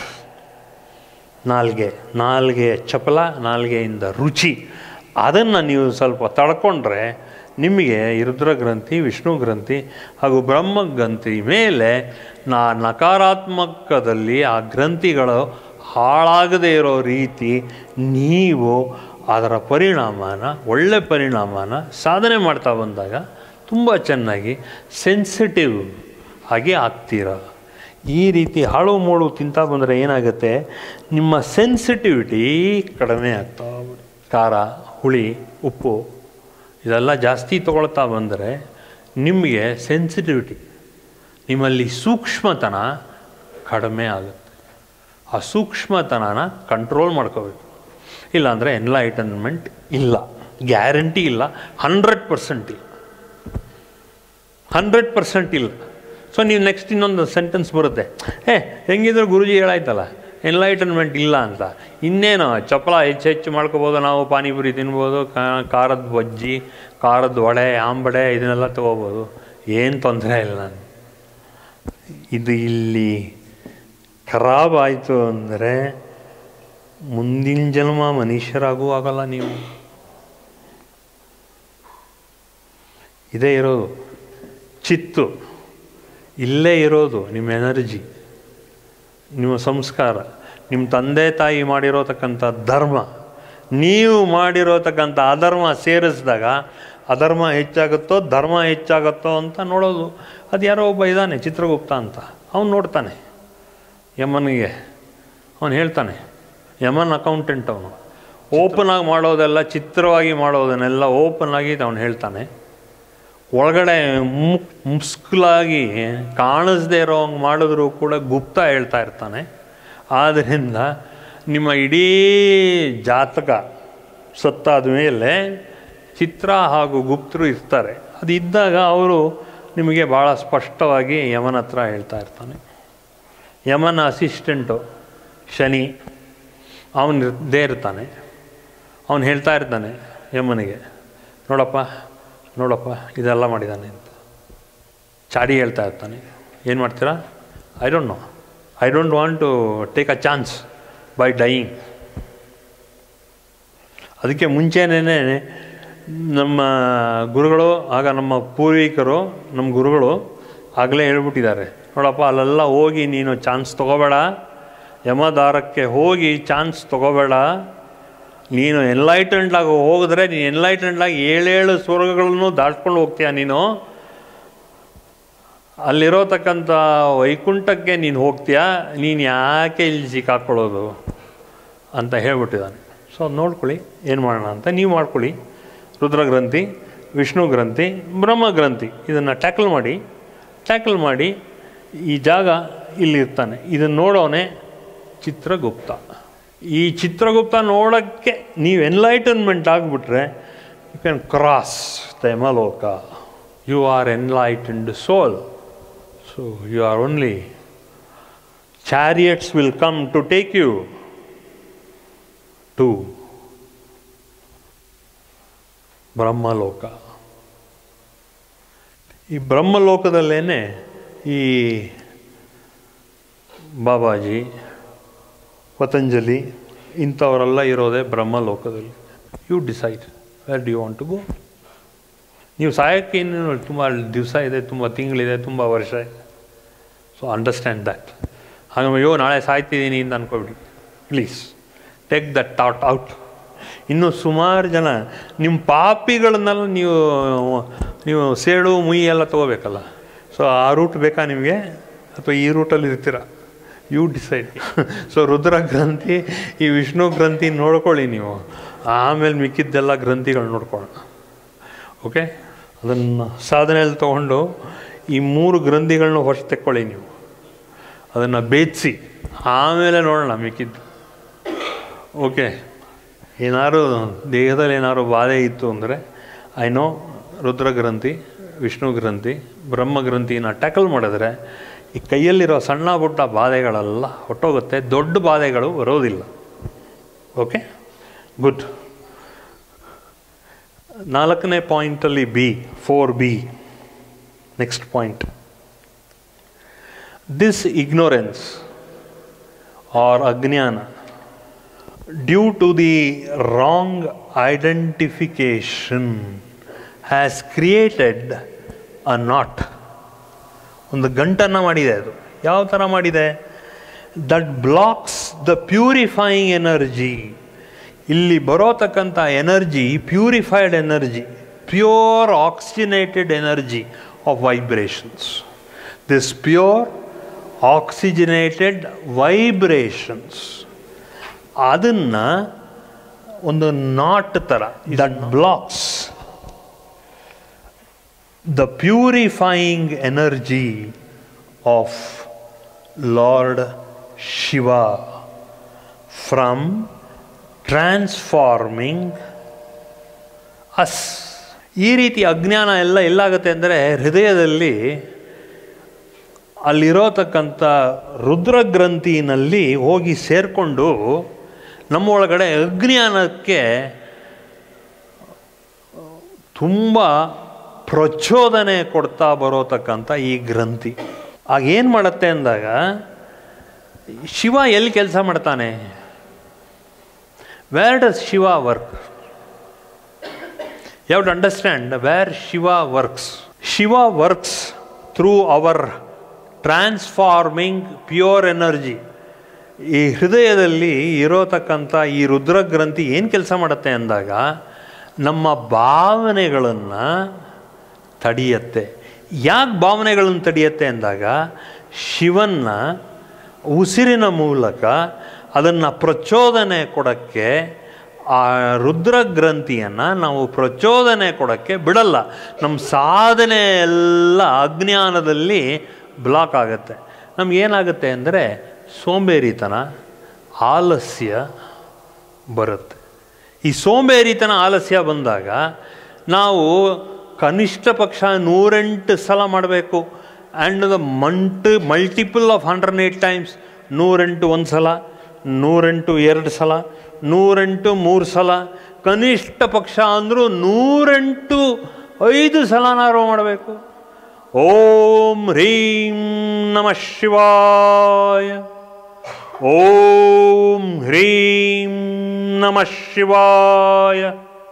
ನಾಲ್ಗೆ ನಾಲ್ಗೆ ಚಪಲ ನಾಲ್ಗೆಯಿಂದ ರುಚಿ ಅದನ್ನು ನೀವು ಸ್ವಲ್ಪ ತಡ್ಕೊಂಡ್ರೆ ನಿಮಗೆ ಈ ರುದ್ರ ಗ್ರಂಥಿ ವಿಷ್ಣು ಗ್ರಂಥಿ ಹಾಗೂ ಬ್ರಹ್ಮ ಗ್ರಂಥಿ ಮೇಲೆ ನಾ ನಕಾರಾತ್ಮಕದಲ್ಲಿ ಆ ಗ್ರಂಥಿಗಳು ಹಾಳಾಗದೇ ಇರೋ ರೀತಿ ನೀವು ಅದರ ಪರಿಣಾಮನ ಒಳ್ಳೆ ಪರಿಣಾಮನ ಸಾಧನೆ ಮಾಡ್ತಾ ಬಂದಾಗ ತುಂಬ ಚೆನ್ನಾಗಿ ಸೆನ್ಸಿಟಿವ್ ಆಗಿ ಆಗ್ತೀರ ಈ ರೀತಿ ಹಾಳು ಮೂಳು ತಿಂತಾ ಬಂದರೆ ಏನಾಗುತ್ತೆ ನಿಮ್ಮ ಸೆನ್ಸಿಟಿವಿಟಿ ಕಡಿಮೆ ಆಗ್ತಾ ಬರುತ್ತೆ. ಖಾರ ಹುಳಿ ಉಪ್ಪು ಇದೆಲ್ಲ ಜಾಸ್ತಿ ತಗೊಳ್ತಾ ಬಂದರೆ ನಿಮಗೆ ಸೆನ್ಸಿಟಿವಿಟಿ ನಿಮ್ಮಲ್ಲಿ ಸೂಕ್ಷ್ಮತನ ಕಡಿಮೆ ಆಗುತ್ತೆ ಆ ಸೂಕ್ಷ್ಮತನನ ಕಂಟ್ರೋಲ್ ಮಾಡ್ಕೋಬೇಕು ಇಲ್ಲಾಂದರೆ ಎನ್ಲೈಟನ್ಮೆಂಟ್ ಇಲ್ಲ ಗ್ಯಾರಂಟಿ ಇಲ್ಲ ಹಂಡ್ರೆಡ್ ಪರ್ಸೆಂಟ್ ಇಲ್ಲ ಹಂಡ್ರೆಡ್ ಪರ್ಸೆಂಟ್ ಇಲ್ಲ ಸೊ ನೀವು ನೆಕ್ಸ್ಟ್ ಇನ್ನೊಂದು ಸೆಂಟೆನ್ಸ್ ಬರುತ್ತೆ ಏ ಹೆಂಗಿದ್ರು ಗುರುಜಿ ಹೇಳಾಯ್ತಲ್ಲ ಎನ್ಲೈಟನ್ಮೆಂಟ್ ಇಲ್ಲ ಅಂತ ಇನ್ನೇನು ಚಪಲ ಹೆಚ್ಚು ಹೆಚ್ಚು ಮಾಡ್ಕೋಬೋದು ನಾವು ಪಾನಿಪುರಿ ತಿನ್ಬೋದು ಕಾ- ಖಾರದ ಬಜ್ಜಿ ಖಾರದ ವಡೆ ಆಂಬಡೆ ಇದನ್ನೆಲ್ಲ ತೊಗೋಬೋದು ಏನು ತೊಂದರೆ ಇಲ್ಲ ಇದು ಇಲ್ಲಿ ಖರಾಬ್ ಆಯಿತು ಅಂದರೆ ಮುಂದಿನ ಜನ್ಮ ಮನುಷ್ಯರಾಗೂ ಆಗಲ್ಲ ನೀವು ಇದೇ ಇರೋದು ಚಿತ್ತು ಇಲ್ಲೇ ಇರೋದು ನಿಮ್ಮ ಎನರ್ಜಿ ನಿಮ್ಮ ಸಂಸ್ಕಾರ ನಿಮ್ಮ ತಂದೆ ತಾಯಿ ಮಾಡಿರೋತಕ್ಕಂಥ ಧರ್ಮ ನೀವು ಮಾಡಿರೋತಕ್ಕಂಥ ಅಧರ್ಮ ಸೇರಿಸಿದಾಗ ಅಧರ್ಮ ಹೆಚ್ಚಾಗುತ್ತೋ ಧರ್ಮ ಹೆಚ್ಚಾಗುತ್ತೋ ಅಂತ ನೋಡೋದು ಅದು ಯಾರೋ ಒಬ್ಬ ಇದ್ದಾನೆ ಚಿತ್ರಗುಪ್ತ ಅಂತ ಅವನು ನೋಡ್ತಾನೆ ಯಮನಿಗೆ ಅವನು ಹೇಳ್ತಾನೆ ಯಮನ್ ಅಕೌಂಟೆಂಟ್ ಅವನು ಓಪನ್ ಆಗಿ ಮಾಡೋದೆಲ್ಲ ಚಿತ್ರವಾಗಿ ಮಾಡೋದನ್ನೆಲ್ಲ ಓಪನ್ ಆಗಿ ಅವನು ಹೇಳ್ತಾನೆ ಒಳಗಡೆ ಮುಕ್ ಮುಸ್ಕಲಾಗಿ ಕಾಣಿಸ್ದೇ ಇರೋ ಹಂಗೆ ಮಾಡಿದ್ರು ಕೂಡ ಗುಪ್ತ ಹೇಳ್ತಾ ಇರ್ತಾನೆ ಆದ್ದರಿಂದ ನಿಮ್ಮ ಇಡೀ ಜಾತಕ ಸತ್ತಾದ ಮೇಲೆ ಚಿತ್ರ ಹಾಗೂ ಗುಪ್ತರು ಇರ್ತಾರೆ ಅದು ಇದ್ದಾಗ ಅವರು ನಿಮಗೆ ಭಾಳ ಸ್ಪಷ್ಟವಾಗಿ ಯಮನ ಹತ್ರ ಹೇಳ್ತಾ ಇರ್ತಾನೆ ಯಮನ ಅಸಿಸ್ಟೆಂಟು ಶನಿ ಅವನು ಇದ್ದೇ ಇರ್ತಾನೆ ಅವನು ಹೇಳ್ತಾ ಇರ್ತಾನೆ ಯಮನಿಗೆ ನೋಡಪ್ಪ ನೋಡಪ್ಪ ಇದೆಲ್ಲ ಮಾಡಿದ್ದಾನೆ ಅಂತ ಚಾಡಿ ಹೇಳ್ತಾ ಇರ್ತಾನೆ ಏನು ಮಾಡ್ತೀರಾ I don't know I don't want to take a chance by dying ಅದಕ್ಕೆ ಮುಂಚೆನೇ ನಮ್ಮ ಗುರುಗಳು ಆಗ ನಮ್ಮ ಪೂರ್ವಿಕರು ನಮ್ಮ ಗುರುಗಳು ಆಗಲೇ ಹೇಳ್ಬಿಟ್ಟಿದ್ದಾರೆ ನೋಡಪ್ಪ ಅಲ್ಲೆಲ್ಲ ಹೋಗಿ ನೀನು ಚಾನ್ಸ್ ತೊಗೋಬೇಡ ಯಮದಾರಕ್ಕೆ ಹೋಗಿ ಚಾನ್ಸ್ ತೊಗೋಬೇಡ ನೀನು ಎನ್ಲೈಟೆಂಡ್ಲಾಗಿ ಹೋಗಿದ್ರೆ ನೀನು ಎನ್ಲೈಟೆಂಡ್ಲಾಗಿ ಏಳೇಳು ಸ್ವರ್ಗಗಳನ್ನು ದಾಟ್ಕೊಂಡು ಹೋಗ್ತೀಯ ನೀನು ಅಲ್ಲಿರೋತಕ್ಕಂಥ ವೈಕುಂಠಕ್ಕೆ ನೀನು ಹೋಗ್ತೀಯಾ ನೀನು ಯಾಕೆ ಇಲ್ಲಿ ಸಿಕ್ಕಾಕ್ಕೊಳ್ಳೋದು ಅಂತ ಹೇಳ್ಬಿಟ್ಟಿದ್ದಾನೆ ಸೊ ಅದು ನೋಡ್ಕೊಳ್ಳಿ ಏನು ಮಾಡೋಣ ಅಂತ ನೀವು ಮಾಡ್ಕೊಳ್ಳಿ ರುದ್ರಗ್ರಂಥಿ ವಿಷ್ಣು ಗ್ರಂಥಿ ಬ್ರಹ್ಮ ಗ್ರಂಥಿ ಇದನ್ನು ಟ್ಯಾಕಲ್ ಮಾಡಿ ಟ್ಯಾಕಲ್ ಮಾಡಿ ಈ ಜಾಗ ಇಲ್ಲಿರ್ತಾನೆ ಇದನ್ನು ನೋಡೋನೆ ಚಿತ್ರಗುಪ್ತ ಈ ಚಿತ್ರಗುಪ್ತ ನೋಡೋಕ್ಕೆ ನೀವು ಎನ್ಲೈಟನ್ಮೆಂಟ್ ಆಗಿಬಿಟ್ರೆ you can cross the Yamaloka you are enlightened soul so you are only chariots will come to take you to Brahmaloka ಈ ಬ್ರಹ್ಮಲೋಕದಲ್ಲೇ ಈ ಬಾಬಾಜಿ ಪತಂಜಲಿ ಇಂಥವರೆಲ್ಲ ಇರೋದೇ ಬ್ರಹ್ಮಲೋಕದಲ್ಲಿ you decide where do you want to go ನೀವು ಸಾಯಕ್ಕೆ ಇನ್ನು ತುಂಬ ದಿವಸ ಇದೆ ತುಂಬ ತಿಂಗಳಿದೆ ತುಂಬ ವರ್ಷ ಇದೆ ಸೊ ಅಂಡರ್ಸ್ಟ್ಯಾಂಡ್ ದ್ಯಾಟ್ ಹಾಗೆ ಅಯ್ಯೋ ನಾಳೆ ಸಾಯ್ತಿದ್ದೀನಿ ಅಂತ ಅನ್ಕೊಬಿಡಿ please take that thought out ಇನ್ನು ಸುಮಾರು ಜನ ನಿಮ್ಮ ಪಾಪಿಗಳನ್ನೆಲ್ಲ ನೀವು ನೀವು ಸೇಡು ಮುಯಿ ಎಲ್ಲ ತೊಗೋಬೇಕಲ್ಲ ಸೊ ಆ ರೂಟ್ ಬೇಕಾ ನಿಮಗೆ ಅಥವಾ ಈ ರೂಟಲ್ಲಿ ಇರ್ತೀರ ಯು ಡಿಸೈಡ್ ಸೊ ರುದ್ರ ಗ್ರಂಥಿ ಈ ವಿಷ್ಣು ಗ್ರಂಥಿ ನೋಡ್ಕೊಳ್ಳಿ ನೀವು ಆಮೇಲೆ ಮಿಕ್ಕಿದ್ದೆಲ್ಲ ಗ್ರಂಥಿಗಳು ನೋಡ್ಕೊಳ್ಳೋಣ ಓಕೆ ಅದನ್ನು ಸಾಧನೆಯಲ್ಲಿ ತೊಗೊಂಡು ಈ ಮೂರು ಗ್ರಂಥಿಗಳನ್ನ ಹೊಸ ತೆಕ್ಕೊಳ್ಳಿ ನೀವು ಅದನ್ನು ಬೇಯಿಸಿ ಆಮೇಲೆ ನೋಡೋಣ ಮಿಕ್ಕಿದ್ದು ಓಕೆ ಏನಾದ್ರು ದೇಹದಲ್ಲಿ ಏನಾದ್ರು ಬಾಧೆ ಇತ್ತು ಅಂದರೆ ಐ ನೋ ರುದ್ರ ಗ್ರಂಥಿ ವಿಷ್ಣು ಗ್ರಂಥಿ ಬ್ರಹ್ಮ ಗ್ರಂಥಿನ ಟ್ಯಾಕಲ್ ಮಾಡಿದ್ರೆ ಈ ಕೈಯಲ್ಲಿರೋ ಸಣ್ಣ ಪುಟ್ಟ ಬಾಧೆಗಳೆಲ್ಲ ಹೊಟ್ಟೋಗುತ್ತೆ ದೊಡ್ಡ ಬಾಧೆಗಳು ಬರೋದಿಲ್ಲ ಓಕೆ ಗುಡ್ ನಾಲ್ಕನೇ ಪಾಯಿಂಟಲ್ಲಿ B four B next point this ignorance or ajnana due to the wrong identification has created a knot ಒಂದು ಗಂಟನ್ನು ಮಾಡಿದೆ ಅದು ಯಾವ ಥರ ಮಾಡಿದೆ that blocks the purifying energy ಇಲ್ಲಿ ಬರೋತಕ್ಕಂಥ energy purified energy pure oxygenated energy of vibrations this pure oxygenated vibrations ಅದನ್ನು ಒಂದು ನಾಟ್ ಥರ that blocks the purifying energy of lord Shiva from transforming us ಈ ರೀತಿ ಅಜ್ಞಾನ ಎಲ್ಲ ಎಲ್ಲಾಗುತ್ತೆ ಅಂದರೆ ಹೃದಯದಲ್ಲಿ ಅಲ್ಲಿರೋತಕ್ಕಂಥ ರುದ್ರಗ್ರಂಥಿನಲ್ಲಿ ಹೋಗಿ ಸೇರಿಕೊಂಡು ನಮ್ಮೊಳಗಡೆ ಅಜ್ಞಾನಕ್ಕೆ ತುಂಬ ಪ್ರಚೋದನೆ ಕೊಡ್ತಾ ಬರೋತಕ್ಕಂಥ ಈ ಗ್ರಂಥಿ ಆಗ ಏನು ಮಾಡುತ್ತೆ ಅಂದಾಗ ಶಿವ ಎಲ್ಲಿ ಕೆಲಸ ಮಾಡ್ತಾನೆ where does Shiva work you have to understand where Shiva works Shiva works through our transforming pure energy ಈ ಹೃದಯದಲ್ಲಿ ಇರೋತಕ್ಕಂಥ ಈ ರುದ್ರಗ್ರಂಥಿ ಏನು ಕೆಲಸ ಮಾಡುತ್ತೆ ಅಂದಾಗ ನಮ್ಮ ಭಾವನೆಗಳನ್ನು ತಡೆಯತ್ತೆ ಯಾಕೆ ಭಾವನೆಗಳನ್ನು ತಡೆಯತ್ತೆ ಅಂದಾಗ ಶಿವನ್ನ ಉಸಿರಿನ ಮೂಲಕ ಅದನ್ನು ಪ್ರಚೋದನೆ ಕೊಡೋಕ್ಕೆ ಆ ರುದ್ರಗ್ರಂಥಿಯನ್ನು ನಾವು ಪ್ರಚೋದನೆ ಕೊಡೋಕ್ಕೆ ಬಿಡಲ್ಲ ನಮ್ಮ ಸಾಧನೆ ಎಲ್ಲ ಅಜ್ಞಾನದಲ್ಲಿ ಬ್ಲಾಕ್ ಆಗುತ್ತೆ ನಮಗೇನಾಗುತ್ತೆ ಅಂದರೆ ಸೋಂಬೇರಿತನ ಆಲಸ್ಯ ಬರುತ್ತೆ ಈ ಸೋಂಬೇರಿತನ ಆಲಸ್ಯ ಬಂದಾಗ ನಾವು ಕನಿಷ್ಠ ಪಕ್ಷ ನೂರೆಂಟು ಸಲ ಮಾಡಬೇಕು ಆ್ಯಂಡ್ ದ ಮಂಟ್ multiple of hundred eight times ನೂರೆಂಟು ಒಂದು ಸಲ ನೂರೆಂಟು ಎರಡು ಸಲ ನೂರೆಂಟು ಮೂರು ಸಲ ಕನಿಷ್ಠ ಪಕ್ಷ ಅಂದರೂ ನೂರೆಂಟು ಐದು ಸಲನಾರು ಮಾಡಬೇಕು ಓಂ ಹ್ರೀಂ ನಮಃ ಶಿವಾಯ ಓಂ ಹ್ರೀಂ ನಮಃ ಶಿವಾಯ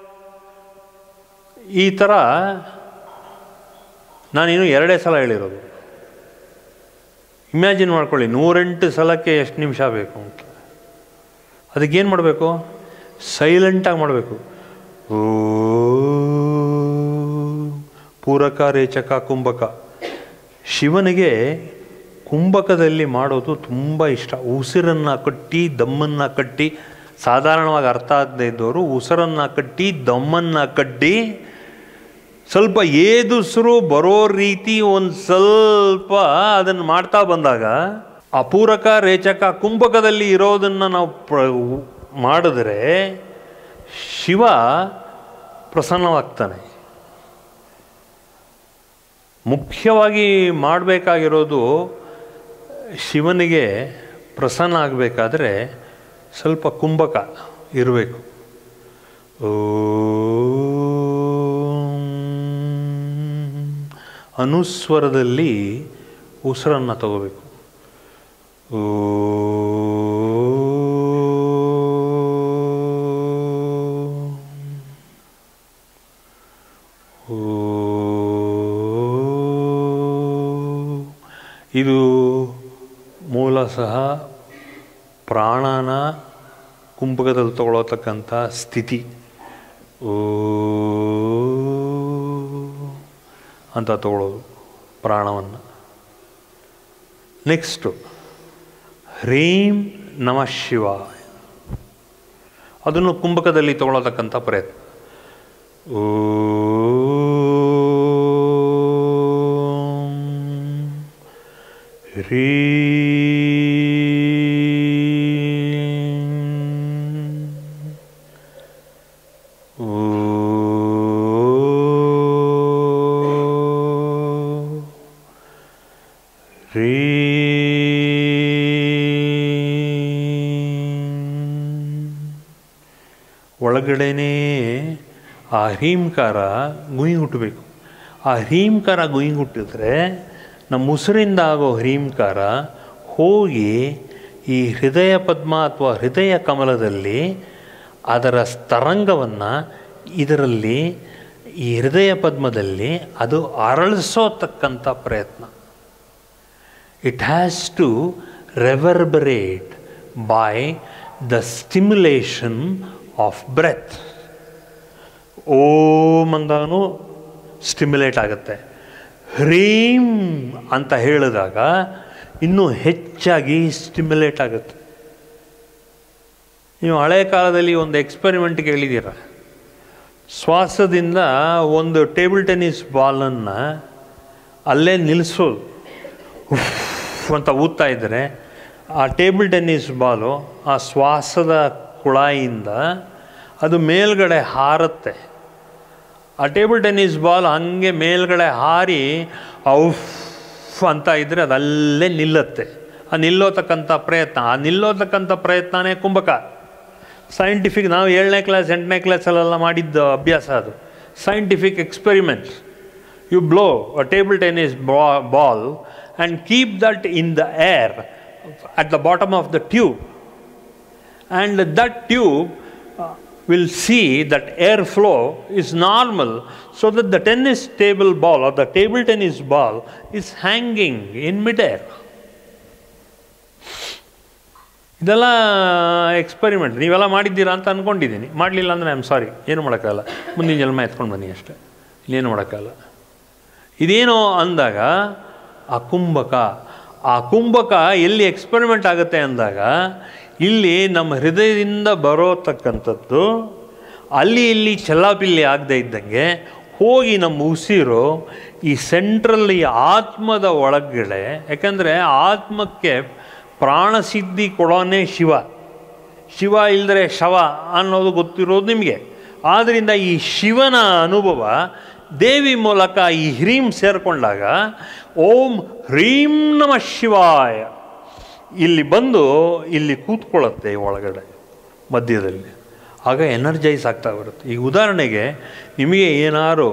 ಈ ಥರ ನಾನಿನ್ನು ಎರಡೇ ಸಲ ಹೇಳಿರೋದು ಇಮ್ಯಾಜಿನ್ ಮಾಡ್ಕೊಳ್ಳಿ ನೂರೆಂಟು ಸಲಕ್ಕೆ ಎಷ್ಟು ನಿಮಿಷ ಬೇಕು ಅಂತ ಅದಕ್ಕೇನು ಮಾಡಬೇಕು ಸೈಲೆಂಟಾಗಿ ಮಾಡಬೇಕು ಓ ಪೂರಕ ರೇಚಕ ಕುಂಭಕ ಶಿವನಿಗೆ ಕುಂಭಕದಲ್ಲಿ ಮಾಡೋದು ತುಂಬ ಇಷ್ಟ ಉಸಿರನ್ನು ಕಟ್ಟಿ ದಮ್ಮನ್ನು ಕಟ್ಟಿ ಸಾಧಾರಣವಾಗಿ ಅರ್ಥ ಆಗದೆ ಇದ್ದವರು ಉಸಿರನ್ನು ಕಟ್ಟಿ ದಮ್ಮನ್ನು ಕಟ್ಟಿ ಸ್ವಲ್ಪ ಏದುಸಿರು ಬರೋ ರೀತಿ ಒಂದು ಸ್ವಲ್ಪ ಅದನ್ನು ಮಾಡ್ತಾ ಬಂದಾಗ ಅಪೂರಕ ರೇಚಕ ಕುಂಭಕದಲ್ಲಿ ಇರೋದನ್ನು ನಾವು ಪ್ರ ಮಾಡಿದ್ರೆ ಶಿವ ಪ್ರಸನ್ನವಾಗ್ತಾನೆ ಮುಖ್ಯವಾಗಿ ಮಾಡಬೇಕಾಗಿರೋದು ಶಿವನಿಗೆ ಪ್ರಸನ್ನ ಆಗಬೇಕಾದ್ರೆ ಸ್ವಲ್ಪ ಕುಂಭಕ ಇರಬೇಕು ಅನುಸ್ವರದಲ್ಲಿ ಉಸಿರನ್ನು ತಗೋಬೇಕು ಓ ಇದು ಮೂಲ ಸಹ ಪ್ರಾಣನ ಕುಂಭಕದಲ್ಲಿ ತಗೊಳ್ಳತಕ್ಕಂಥ ಸ್ಥಿತಿ ಓ ಅಂತ ತಗೊಳ್ಳೋದು ಪ್ರಾಣವನ್ನು ನೆಕ್ಸ್ಟು ಹ್ರೀಂ ನಮಃ ಶಿವಾಯ ಅದನ್ನು ಕುಂಭಕದಲ್ಲಿ ತಗೊಳ್ಳತಕ್ಕಂಥ ಪ್ರಯತ್ನ ಓ ಹ್ರೀಂ ಓ ಒಳಗಡೆನೇ ಆ ಹ್ರೀಂಕಾರ ಗುಯಿ ಹುಟ್ಟಬೇಕು ಆ ಹ್ರೀಂಕಾರ ಗುಯಿ ಹುಟ್ಟಿದ್ರೆ ನಮ್ಮ ಉಸಿರಿಂದ ಆಗೋ ಹ್ರೀಂಕಾರ ಹೋಗಿ ಈ ಹೃದಯ ಪದ್ಮ ಅಥವಾ ಹೃದಯ ಕಮಲದಲ್ಲಿ ಅದರ ತರಂಗವನ್ನು ಇದರಲ್ಲಿ ಈ ಹೃದಯ ಪದ್ಮದಲ್ಲಿ ಅದು ಅರಳಿಸೋತಕ್ಕಂಥ ಪ್ರಯತ್ನ it has to reverberate by the stimulation of breath ಓಂ ಅಂದಾನು ಸ್ಟಿಮ್ಯುಲೇಟ್ ಆಗುತ್ತೆ ಹ್ರೀಂ ಅಂತ ಹೇಳಿದಾಗ ಇನ್ನೂ ಹೆಚ್ಚಾಗಿ ಸ್ಟಿಮ್ಯುಲೇಟ್ ಆಗುತ್ತೆ ನೀವು ಹಳೆಯ ಕಾಲದಲ್ಲಿ ಒಂದು ಎಕ್ಸ್ಪೆರಿಮೆಂಟ್ ಕೇಳಿದ್ದೀರ ಶ್ವಾಸದಿಂದ ಒಂದು ಟೇಬಲ್ ಟೆನ್ನಿಸ್ ಬಾಲನ್ನು ಅಲ್ಲೇ ನಿಲ್ಲಿಸೋದು ಉಫ್ ಅಂತ ಊದ್ತಾ ಇದ್ದರೆ ಆ ಟೇಬಲ್ ಟೆನ್ನಿಸ್ ಬಾಲು ಆ ಶ್ವಾಸದ ಕುಳಾಯಿಯಿಂದ ಅದು ಮೇಲ್ಗಡೆ ಹಾರುತ್ತೆ ಆ ಟೇಬಲ್ ಟೆನ್ನಿಸ್ ಬಾಲ್ ಹಾಗೆ ಮೇಲ್ಗಡೆ ಹಾರಿ ಔಫ್ ಅಂತ ಇದ್ದರೆ ಅದು ಅಲ್ಲೇ ನಿಲ್ಲುತ್ತೆ ಆ ನಿಲ್ಲೋತಕ್ಕಂಥ ಪ್ರಯತ್ನ ಆ ನಿಲ್ಲೋತಕ್ಕಂಥ ಪ್ರಯತ್ನನೇ ಕುಂಭಕ ಸೈಂಟಿಫಿಕ್ ನಾವು ಏಳನೇ ಕ್ಲಾಸ್ ಎಂಟನೇ ಕ್ಲಾಸಲ್ಲೆಲ್ಲ ಮಾಡಿದ್ದ ಅಭ್ಯಾಸ ಅದು scientific experiments you blow a table tennis ba- ball and keep that in the air at the bottom of the tube and that tube uh, will see that airflow is normal so that the tennis table ball or the table tennis ball is hanging in midair ಇದೆಲ್ಲ experiment ನೀವೆಲ್ಲ ಮಾಡಿದ್ದೀರಾ ಅಂತ ಅಂದ್ಕೊಂಡಿದ್ದೀನಿ ಮಾಡಲಿಲ್ಲ ಅಂದರೆ I am sorry ಏನು ಮಾಡೋಕ್ಕಾಗಲ್ಲ ಮುಂದಿನ ಜನ್ಮ ಎತ್ಕೊಂಡು ಬನ್ನಿ ಅಷ್ಟೇ ಇನ್ನೇನು ಮಾಡೋಕ್ಕಾಗಲ್ಲ ಇದೇನೋ ಅಂದಾಗ ಆ ಕುಂಭಕ ಆ ಕುಂಭಕ ಎಲ್ಲಿ ಎಕ್ಸ್ಪೆರಿಮೆಂಟ್ ಆಗುತ್ತೆ ಅಂದಾಗ ಇಲ್ಲಿ ನಮ್ಮ ಹೃದಯದಿಂದ ಬರೋತಕ್ಕಂಥದ್ದು ಅಲ್ಲಿ ಇಲ್ಲಿ ಚೆಲ್ಲಾಪಿಲ್ಲಿ ಆಗದೆ ಇದ್ದಂಗೆ ಹೋಗಿ ನಮ್ಮ ಉಸಿರು ಈ ಸೆಂಟ್ರಲ್ ಈ ಆತ್ಮದ ಒಳಗಡೆ ಯಾಕಂದರೆ ಆತ್ಮಕ್ಕೆ ಪ್ರಾಣಸಿದ್ಧಿ ಕೊಡೋನೇ ಶಿವ ಶಿವ ಇಲ್ಲದ್ರೆ ಶವ ಅನ್ನೋದು ಗೊತ್ತಿರೋದು ನಿಮಗೆ ಆದ್ದರಿಂದ ಈ ಶಿವನ ಅನುಭವ ದೇವಿ ಮೂಲಕ ಈ ಹ್ರೀಂ ಸೇರಿಕೊಂಡಾಗ ಓಂ ಹ್ರೀಂ ನಮಃ ಶಿವಾಯ ಇಲ್ಲಿ ಬಂದು ಇಲ್ಲಿ ಕೂತ್ಕೊಳ್ಳುತ್ತೆ ಈ ಒಳಗಡೆ ಮಧ್ಯದಲ್ಲಿ ಆಗ ಎನರ್ಜೈಸ್ ಆಗ್ತಾ ಬರುತ್ತೆ ಈಗ ಉದಾಹರಣೆಗೆ ನಿಮಗೆ ಏನಾದ್ರು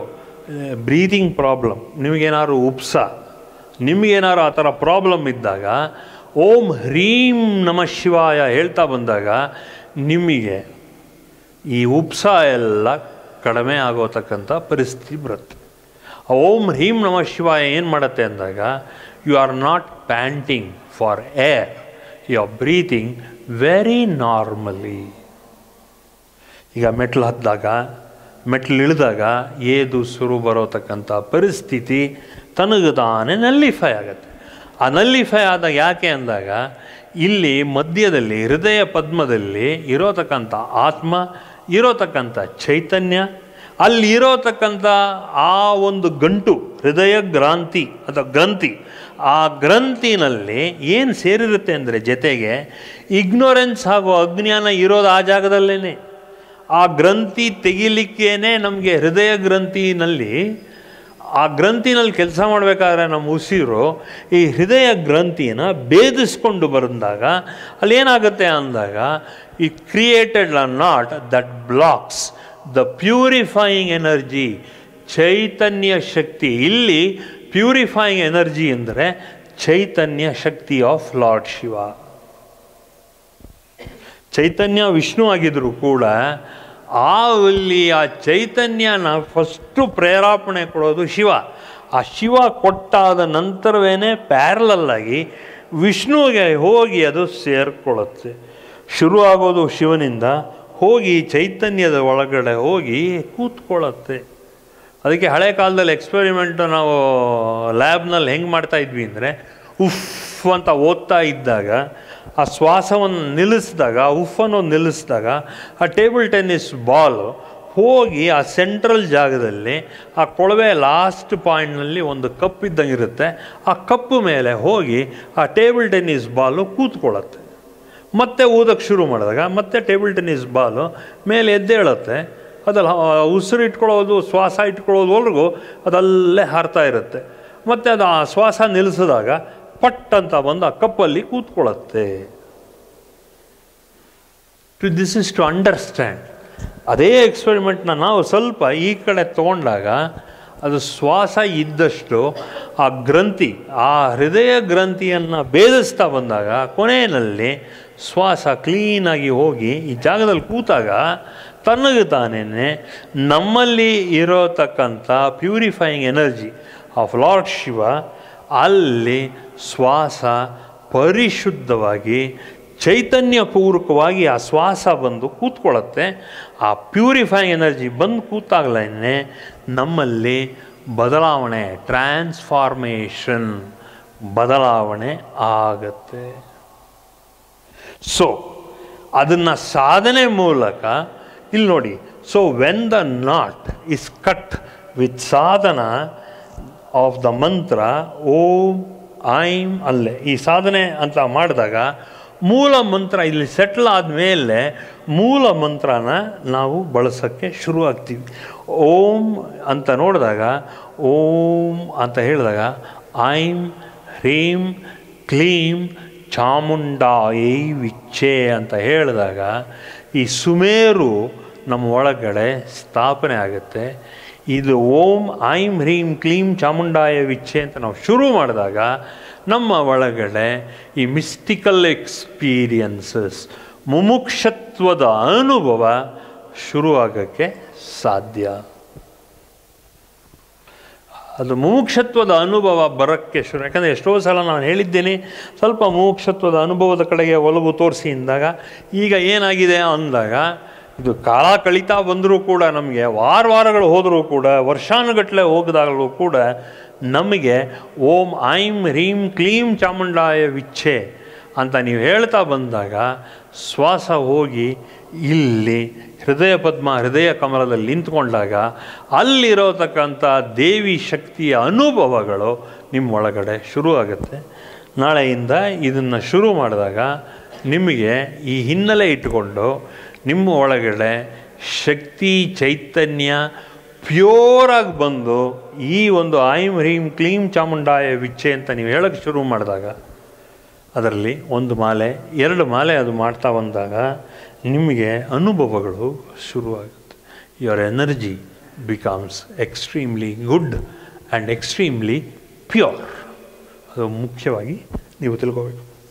ಬ್ರೀದಿಂಗ್ ಪ್ರಾಬ್ಲಮ್ ನಿಮಗೇನಾದ್ರು ಉಪ್ಸ ನಿಮಗೇನಾದ್ರು ಆ ಥರ ಪ್ರಾಬ್ಲಮ್ ಇದ್ದಾಗ ಓಂ ಹ್ರೀಂ ನಮಃ ಶಿವಾಯ ಹೇಳ್ತಾ ಬಂದಾಗ ನಿಮಗೆ ಈ ಉಪ್ಸ ಎಲ್ಲ ಕಡಿಮೆ ಆಗೋತಕ್ಕಂಥ ಪರಿಸ್ಥಿತಿ ಬರುತ್ತೆ ಆ ಓಂ ಹ್ರೀಂ ನಮಃ ಶಿವಾಯ ಏನು ಮಾಡುತ್ತೆ ಅಂದಾಗ you are not panting for air you are breathing very normally ಈಗ ಮೆಟ್ಲು ಹತ್ತಿದಾಗ ಮೆಟ್ಲು ಇಳಿದಾಗ ಏದು ಸುರು ಬರೋತಕ್ಕಂಥ ಪರಿಸ್ಥಿತಿ ತನಗೆ ತಾನೇ ನಲ್ಲಿಫೈ ಆಗುತ್ತೆ ಆ ನಲ್ಲಿಫೈ ಆದಾಗ ಯಾಕೆ ಅಂದಾಗ ಇಲ್ಲಿ ಮಧ್ಯದಲ್ಲಿ ಹೃದಯ ಪದ್ಮದಲ್ಲಿ ಇರೋತಕ್ಕಂಥ ಆತ್ಮ ಇರೋತಕ್ಕಂಥ ಚೈತನ್ಯ ಅಲ್ಲಿ ಇರೋತಕ್ಕಂಥ ಆ ಒಂದು ಗಂಟು ಹೃದಯ ಗ್ರಾಂತಿ ಅಥವಾ ಗ್ರಂಥಿ ಆ ಗ್ರಂಥಿನಲ್ಲಿ ಏನು ಸೇರಿರುತ್ತೆ ಅಂದರೆ ಜೊತೆಗೆ ಇಗ್ನೋರೆನ್ಸ್ ಹಾಗೂ ಅಜ್ಞಾನ ಇರೋದು ಆ ಜಾಗದಲ್ಲೇ ಆ ಗ್ರಂಥಿ ತೆಗಿಲಿಕ್ಕೇನೆ ನಮಗೆ ಹೃದಯ ಗ್ರಂಥಿನಲ್ಲಿ ಆ ಗ್ರಂಥಿನಲ್ಲಿ ಕೆಲಸ ಮಾಡಬೇಕಾದ್ರೆ ನಮ್ಮ ಉಸಿರು ಈ ಹೃದಯ ಗ್ರಂಥಿನ ಭೇದಿಸ್ಕೊಂಡು ಬಂದಾಗ ಅಲ್ಲಿ ಏನಾಗುತ್ತೆ ಅಂದಾಗ ಈ created a knot that blocks the purifying energy ಚೈತನ್ಯ ಶಕ್ತಿ ಇಲ್ಲಿ ಪ್ಯೂರಿಫೈಯಿಂಗ್ ಎನರ್ಜಿ ಅಂದರೆ ಚೈತನ್ಯ ಶಕ್ತಿ ಆಫ್ ಲಾರ್ಡ್ ಶಿವ ಚೈತನ್ಯ ವಿಷ್ಣು ಆಗಿದ್ರು ಕೂಡ ಆ ಅಲ್ಲಿ ಆ ಚೈತನ್ಯನ ಫಸ್ಟು ಪ್ರೇರೇಪಣೆ ಕೊಡೋದು ಶಿವ ಆ ಶಿವ ಕೊಟ್ಟಾದ ನಂತರವೇ ಪ್ಯಾರಲಲ್ಲಾಗಿ ವಿಷ್ಣುವಿಗೆ ಹೋಗಿ ಅದು ಸೇರ್ಕೊಳ್ಳುತ್ತೆ ಶುರು ಆಗೋದು ಶಿವನಿಂದ ಹೋಗಿ ಚೈತನ್ಯದ ಒಳಗಡೆ ಹೋಗಿ ಕೂತ್ಕೊಳ್ಳುತ್ತೆ ಅದಕ್ಕೆ ಹಳೆ ಕಾಲದಲ್ಲಿ ಎಕ್ಸ್ಪೆರಿಮೆಂಟ್ ನಾವು ಲ್ಯಾಬ್ನಲ್ಲಿ ಹೆಂಗೆ ಮಾಡ್ತಾ ಇದ್ವಿ ಅಂದರೆ ಉಫ್ ಅಂತ ಓದ್ತಾ ಇದ್ದಾಗ ಆ ಶ್ವಾಸವನ್ನು ನಿಲ್ಲಿಸಿದಾಗ ಉಫನ್ನು ನಿಲ್ಲಿಸಿದಾಗ ಆ ಟೇಬಲ್ ಟೆನ್ನಿಸ್ ಬಾಲು ಹೋಗಿ ಆ ಸೆಂಟ್ರಲ್ ಜಾಗದಲ್ಲಿ ಆ ಕೊಳವೆ ಲಾಸ್ಟ್ ಪಾಯಿಂಟ್ನಲ್ಲಿ ಒಂದು ಕಪ್ ಇದ್ದಂಗೆ ಇರುತ್ತೆ ಆ ಕಪ್ಪು ಮೇಲೆ ಹೋಗಿ ಆ ಟೇಬಲ್ ಟೆನ್ನಿಸ್ ಬಾಲು ಕೂತ್ಕೊಳ್ಳುತ್ತೆ ಮತ್ತೆ ಊದಕ್ಕೆ ಶುರು ಮಾಡಿದಾಗ ಮತ್ತೆ ಟೇಬಲ್ ಟೆನ್ನಿಸ್ ಬಾಲು ಮೇಲೆ ಎದ್ದೇಳುತ್ತೆ ಅದಲ್ಲಿ ಉಸಿರು ಇಟ್ಕೊಳ್ಳೋದು ಶ್ವಾಸ ಇಟ್ಕೊಳ್ಳೋದುವರೆಗೂ ಅದಲ್ಲೇ ಹಾರ್ತಾ ಇರುತ್ತೆ ಮತ್ತು ಅದು ಆ ಶ್ವಾಸ ನಿಲ್ಲಿಸಿದಾಗ ಪಟ್ ಅಂತ ಬಂದು ಆ ಕಪ್ಪಲ್ಲಿ ಕೂತ್ಕೊಳ್ಳುತ್ತೆ to this is to understand ಅದೇ ಎಕ್ಸ್ಪೆರಿಮೆಂಟ್ನ ನಾವು ಸ್ವಲ್ಪ ಈ ಕಡೆ ತೊಗೊಂಡಾಗ ಅದು ಶ್ವಾಸ ಇದ್ದಷ್ಟು ಆ ಗ್ರಂಥಿ ಆ ಹೃದಯ ಗ್ರಂಥಿಯನ್ನು ಭೇದಿಸ್ತಾ ಬಂದಾಗ ಕೊನೆಯಲ್ಲಿ ಶ್ವಾಸ ಕ್ಲೀನಾಗಿ ಹೋಗಿ ಈ ಜಾಗದಲ್ಲಿ ಕೂತಾಗ ತನ್ನಗೆ ತಾನೇ ನಮ್ಮಲ್ಲಿ ಇರೋತಕ್ಕಂಥ purifying energy of lord Shiva ಅಲ್ಲಿ ಶ್ವಾಸ ಪರಿಶುದ್ಧವಾಗಿ ಚೈತನ್ಯಪೂರ್ವಕವಾಗಿ ಆ ಶ್ವಾಸ ಬಂದು ಕೂತ್ಕೊಳ್ಳುತ್ತೆ ಆ ಪ್ಯೂರಿಫೈಯಿಂಗ್ ಎನರ್ಜಿ ಬಂದು ಕೂತಾಗಲೇ ನಮ್ಮಲ್ಲಿ ಬದಲಾವಣೆ ಟ್ರಾನ್ಸ್ಫಾರ್ಮೇಷನ್ ಬದಲಾವಣೆ ಆಗತ್ತೆ ಸೊ ಅದನ್ನು ಸಾಧನೆ ಮೂಲಕ ಇಲ್ಲಿ ನೋಡಿ so when the knot is cut with sadhana of the mantra Om ಐಂ ಅಲ್ಲೇ ಈ ಸಾಧನೆ ಅಂತ ಮಾಡಿದಾಗ ಮೂಲ ಮಂತ್ರ ಇಲ್ಲಿ ಸೆಟ್ಲ್ ಆದಮೇಲೆ ಮೂಲ ಮಂತ್ರನ ನಾವು ಬಳಸೋಕ್ಕೆ ಶುರು ಆಗ್ತೀವಿ ಓಂ ಅಂತ ನೋಡಿದಾಗ ಓಂ ಅಂತ ಹೇಳಿದಾಗ ಐಂ ಹ್ರೀಂ ಕ್ಲೀಂ ಚಾಮುಂಡಾಯೈ ವಿಚ್ಛೆ ಅಂತ ಹೇಳಿದಾಗ ಈ ಸುಮೇರು ನಮ್ಮ ಒಳಗಡೆ ಸ್ಥಾಪನೆ ಆಗುತ್ತೆ ಇದು ಓಂ ಐಂ ಹ್ರೀಂ ಕ್ಲೀಂ ಚಾಮುಂಡಾಯ ವಿಚ್ಛೆ ಅಂತ ನಾವು ಶುರು ಮಾಡಿದಾಗ ನಮ್ಮ ಒಳಗಡೆ ಈ ಮಿಸ್ಟಿಕಲ್ ಎಕ್ಸ್ಪೀರಿಯನ್ಸಸ್ ಮುಮುಕ್ಷತ್ವದ ಅನುಭವ ಶುರುವಾಗಕ್ಕೆ ಸಾಧ್ಯ ಅದು ಮುಮುಕ್ಷತ್ವದ ಅನುಭವ ಬರೋಕ್ಕೆ ಶುರು ಯಾಕಂದರೆ ಎಷ್ಟೋ ಸಲ ನಾನು ಹೇಳಿದ್ದೀನಿ ಸ್ವಲ್ಪ ಮುಮುಕ್ಷತ್ವದ ಅನುಭವದ ಕಡೆಗೆ ಒಲವು ತೋರಿಸಿ ಅಂದಾಗ ಈಗ ಏನಾಗಿದೆ ಅಂದಾಗ ಇದು ಕಾಲ ಕಳೀತಾ ಬಂದರೂ ಕೂಡ ನಮಗೆ ವಾರ ವಾರಗಳು ಹೋದರೂ ಕೂಡ ವರ್ಷಾನುಗಟ್ಟಲೆ ಹೋಗಿದಾಗಲೂ ಕೂಡ ನಮಗೆ ಓಂ ಐಂ ಹ್ರೀಂ ಕ್ಲೀಂ ಚಾಮುಂಡಾಯ ವಿಚ್ಛೆ ಅಂತ ನೀವು ಹೇಳ್ತಾ ಬಂದಾಗ ಶ್ವಾಸ ಹೋಗಿ ಇಲ್ಲಿ ಹೃದಯ ಪದ್ಮ ಹೃದಯ ಕಮಲದಲ್ಲಿ ನಿಂತ್ಕೊಂಡಾಗ ಅಲ್ಲಿರೋತಕ್ಕಂಥ ದೇವಿ ಶಕ್ತಿಯ ಅನುಭವಗಳು ನಿಮ್ಮ ಒಳಗಡೆ ಶುರು ಆಗುತ್ತೆ ನಾಳೆಯಿಂದ ಇದನ್ನು ಶುರು ಮಾಡಿದಾಗ ನಿಮಗೆ ಈ ಹಿನ್ನೆಲೆ ಇಟ್ಟುಕೊಂಡು ನಿಮ್ಮ ಒಳಗಡೆ ಶಕ್ತಿ ಚೈತನ್ಯ ಪ್ಯೂರಾಗಿ ಬಂದು ಈ ಒಂದು ಐಂ ಹ್ರೀಂ ಕ್ಲೀಂ ಚಾಮುಂಡಾಯ ವಿಚ್ಛೆ ಅಂತ ನೀವು ಹೇಳೋಕ್ಕೆ ಶುರು ಮಾಡಿದಾಗ ಅದರಲ್ಲಿ ಒಂದು ಮಾಲೆ ಎರಡು ಮಾಲೆ ಅದು ಮಾಡ್ತಾ ಬಂದಾಗ ನಿಮಗೆ ಅನುಭವಗಳು ಶುರುವಾಗುತ್ತೆ your energy becomes extremely good and extremely pure ಅದು ಮುಖ್ಯವಾಗಿ ನೀವು ತಿಳ್ಕೋಬೇಕು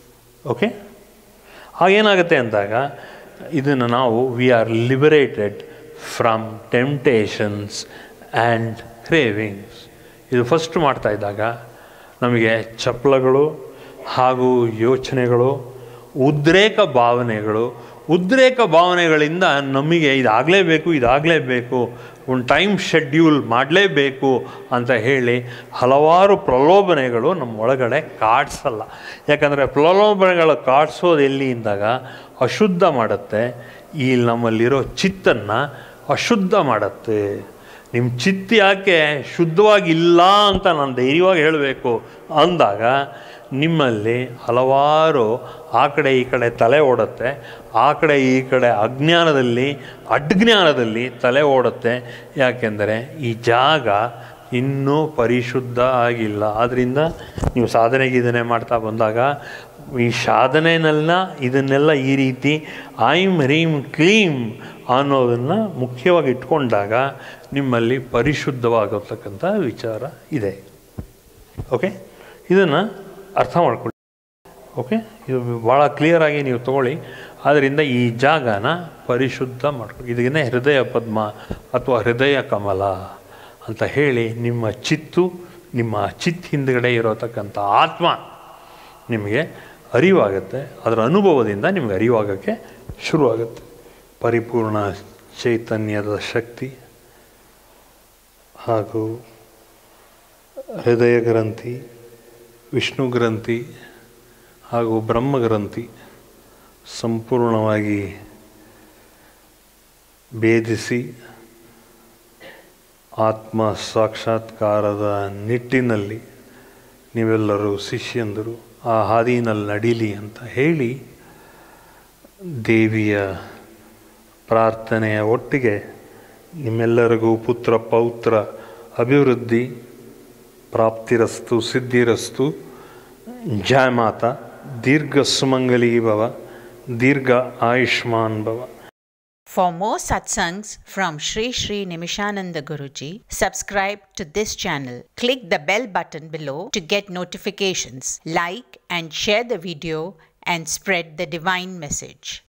ಓಕೆ ಆಗೇನಾಗುತ್ತೆ ಅಂದಾಗ ಇದನ್ನು ನಾವು we are liberated from temptations and cravings ಇದು ಫಸ್ಟ್ ಮಾಡ್ತಾ ಇದ್ದಾಗ ನಮಗೆ ಚಪ್ಪಲಗಳು ಹಾಗೂ ಯೋಚನೆಗಳು ಉದ್ರೇಕ ಭಾವನೆಗಳು ಉದ್ರೇಕ ಭಾವನೆಗಳಿಂದ ನಮಗೆ ಇದಾಗಲೇಬೇಕು ಇದಾಗಲೇಬೇಕು ಒಂದು ಟೈಮ್ ಶೆಡ್ಯೂಲ್ ಮಾಡಲೇಬೇಕು ಅಂತ ಹೇಳಿ ಹಲವಾರು ಪ್ರಲೋಭನೆಗಳು ನಮ್ಮ ಒಳಗಡೆ ಕಾಡಿಸಲ್ಲ ಯಾಕಂದರೆ ಪ್ರಲೋಭನೆಗಳು ಕಾಡಿಸೋದು ಎಲ್ಲಿ ಇಂದಾಗ ಅಶುದ್ಧ ಮಾಡುತ್ತೆ ಈ ನಮ್ಮಲ್ಲಿರೋ ಚಿತ್ತನ್ನು ಅಶುದ್ಧ ಮಾಡುತ್ತೆ ನಿಮ್ಮ ಚಿತ್ತ ಯಾಕೆ ಶುದ್ಧವಾಗಿಲ್ಲ ಅಂತ ನಾನು ಧೈರ್ಯವಾಗಿ ಹೇಳಬೇಕು ಅಂದಾಗ ನಿಮ್ಮಲ್ಲಿ ಹಲವಾರು ಆ ಕಡೆ ಈ ಕಡೆ ತಲೆ ಓಡುತ್ತೆ ಆ ಕಡೆ ಈ ಕಡೆ ಅಜ್ಞಾನದಲ್ಲಿ ಅಡ್ಜ್ಞಾನದಲ್ಲಿ ತಲೆ ಓಡುತ್ತೆ ಯಾಕೆಂದರೆ ಈ ಜಾಗ ಇನ್ನೂ ಪರಿಶುದ್ಧ ಆಗಿಲ್ಲ ಆದ್ದರಿಂದ ನೀವು ಸಾಧನೆ ಗೀಧನೆ ಮಾಡ್ತಾ ಬಂದಾಗ ಈ ಸಾಧನೆನೆಲ್ಲ ಇದನ್ನೆಲ್ಲ ಈ ರೀತಿ ಐಮ್ ರೀಮ್ ಕ್ಲೀಮ್ ಅನ್ನೋದನ್ನು ಮುಖ್ಯವಾಗಿ ಇಟ್ಕೊಂಡಾಗ ನಿಮ್ಮಲ್ಲಿ ಪರಿಶುದ್ಧವಾಗಿರ್ತಕ್ಕಂಥ ವಿಚಾರ ಇದೆ ಓಕೆ ಇದನ್ನು ಅರ್ಥ ಮಾಡ್ಕೊಳ್ಳಿ ಓಕೆ ಇದು ಭಾಳ ಕ್ಲಿಯರಾಗಿ ನೀವು ತಗೊಳ್ಳಿ ಆದ್ದರಿಂದ ಈ ಜಾಗನ ಪರಿಶುದ್ಧ ಮಾಡ್ಕೊಳ್ಳಿ ಇದನ್ನೇ ಹೃದಯ ಪದ್ಮ ಅಥವಾ ಹೃದಯ ಕಮಲ ಅಂತ ಹೇಳಿ ನಿಮ್ಮ ಚಿತ್ತು ನಿಮ್ಮ ಚಿತ್ ಹಿಂದ್ಗಡೆ ಇರೋತಕ್ಕಂಥ ಆತ್ಮ ನಿಮಗೆ ಅರಿವಾಗುತ್ತೆ ಅದರ ಅನುಭವದಿಂದ ನಿಮಗೆ ಅರಿವಾಗೋಕ್ಕೆ ಶುರುವಾಗುತ್ತೆ ಪರಿಪೂರ್ಣ ಚೈತನ್ಯದ ಶಕ್ತಿ ಹಾಗೂ ಹೃದಯ ಗ್ರಂಥಿ ವಿಷ್ಣು ಗ್ರಂಥಿ ಹಾಗೂ ಬ್ರಹ್ಮ ಗ್ರಂಥಿ ಸಂಪೂರ್ಣವಾಗಿ ಭೇದಿಸಿ ಆತ್ಮ ಸಾಕ್ಷಾತ್ಕಾರದ ನಿಟ್ಟಿನಲ್ಲಿ ನೀವೆಲ್ಲರೂ ಶಿಷ್ಯಂದರು ಆ ಹಾದಿನಲ್ಲಿ ನಡೀಲಿ ಅಂತ ಹೇಳಿ ದೇವಿಯ ಪ್ರಾರ್ಥನೆಯ ಒಟ್ಟಿಗೆ ನಿಮ್ಮೆಲ್ಲರಿಗೂ ಪುತ್ರ ಪೌತ್ರ ಅಭಿವೃದ್ಧಿ ಪ್ರಾಪ್ತಿರಸ್ತು ಸಿದ್ಧಿರಸ್ತು ಜಯ ಮಾತಾ ದೀರ್ಘ ಸುಮಂಗಲಿ ಭವ ದೀರ್ಘ ಆಯುಷ್ಮಾನ್ ಭವ For more satsangs from Sri Sri Nimishananda Guruji, subscribe to this channel. Click the bell button below to get notifications. Like and share the video and spread the divine message.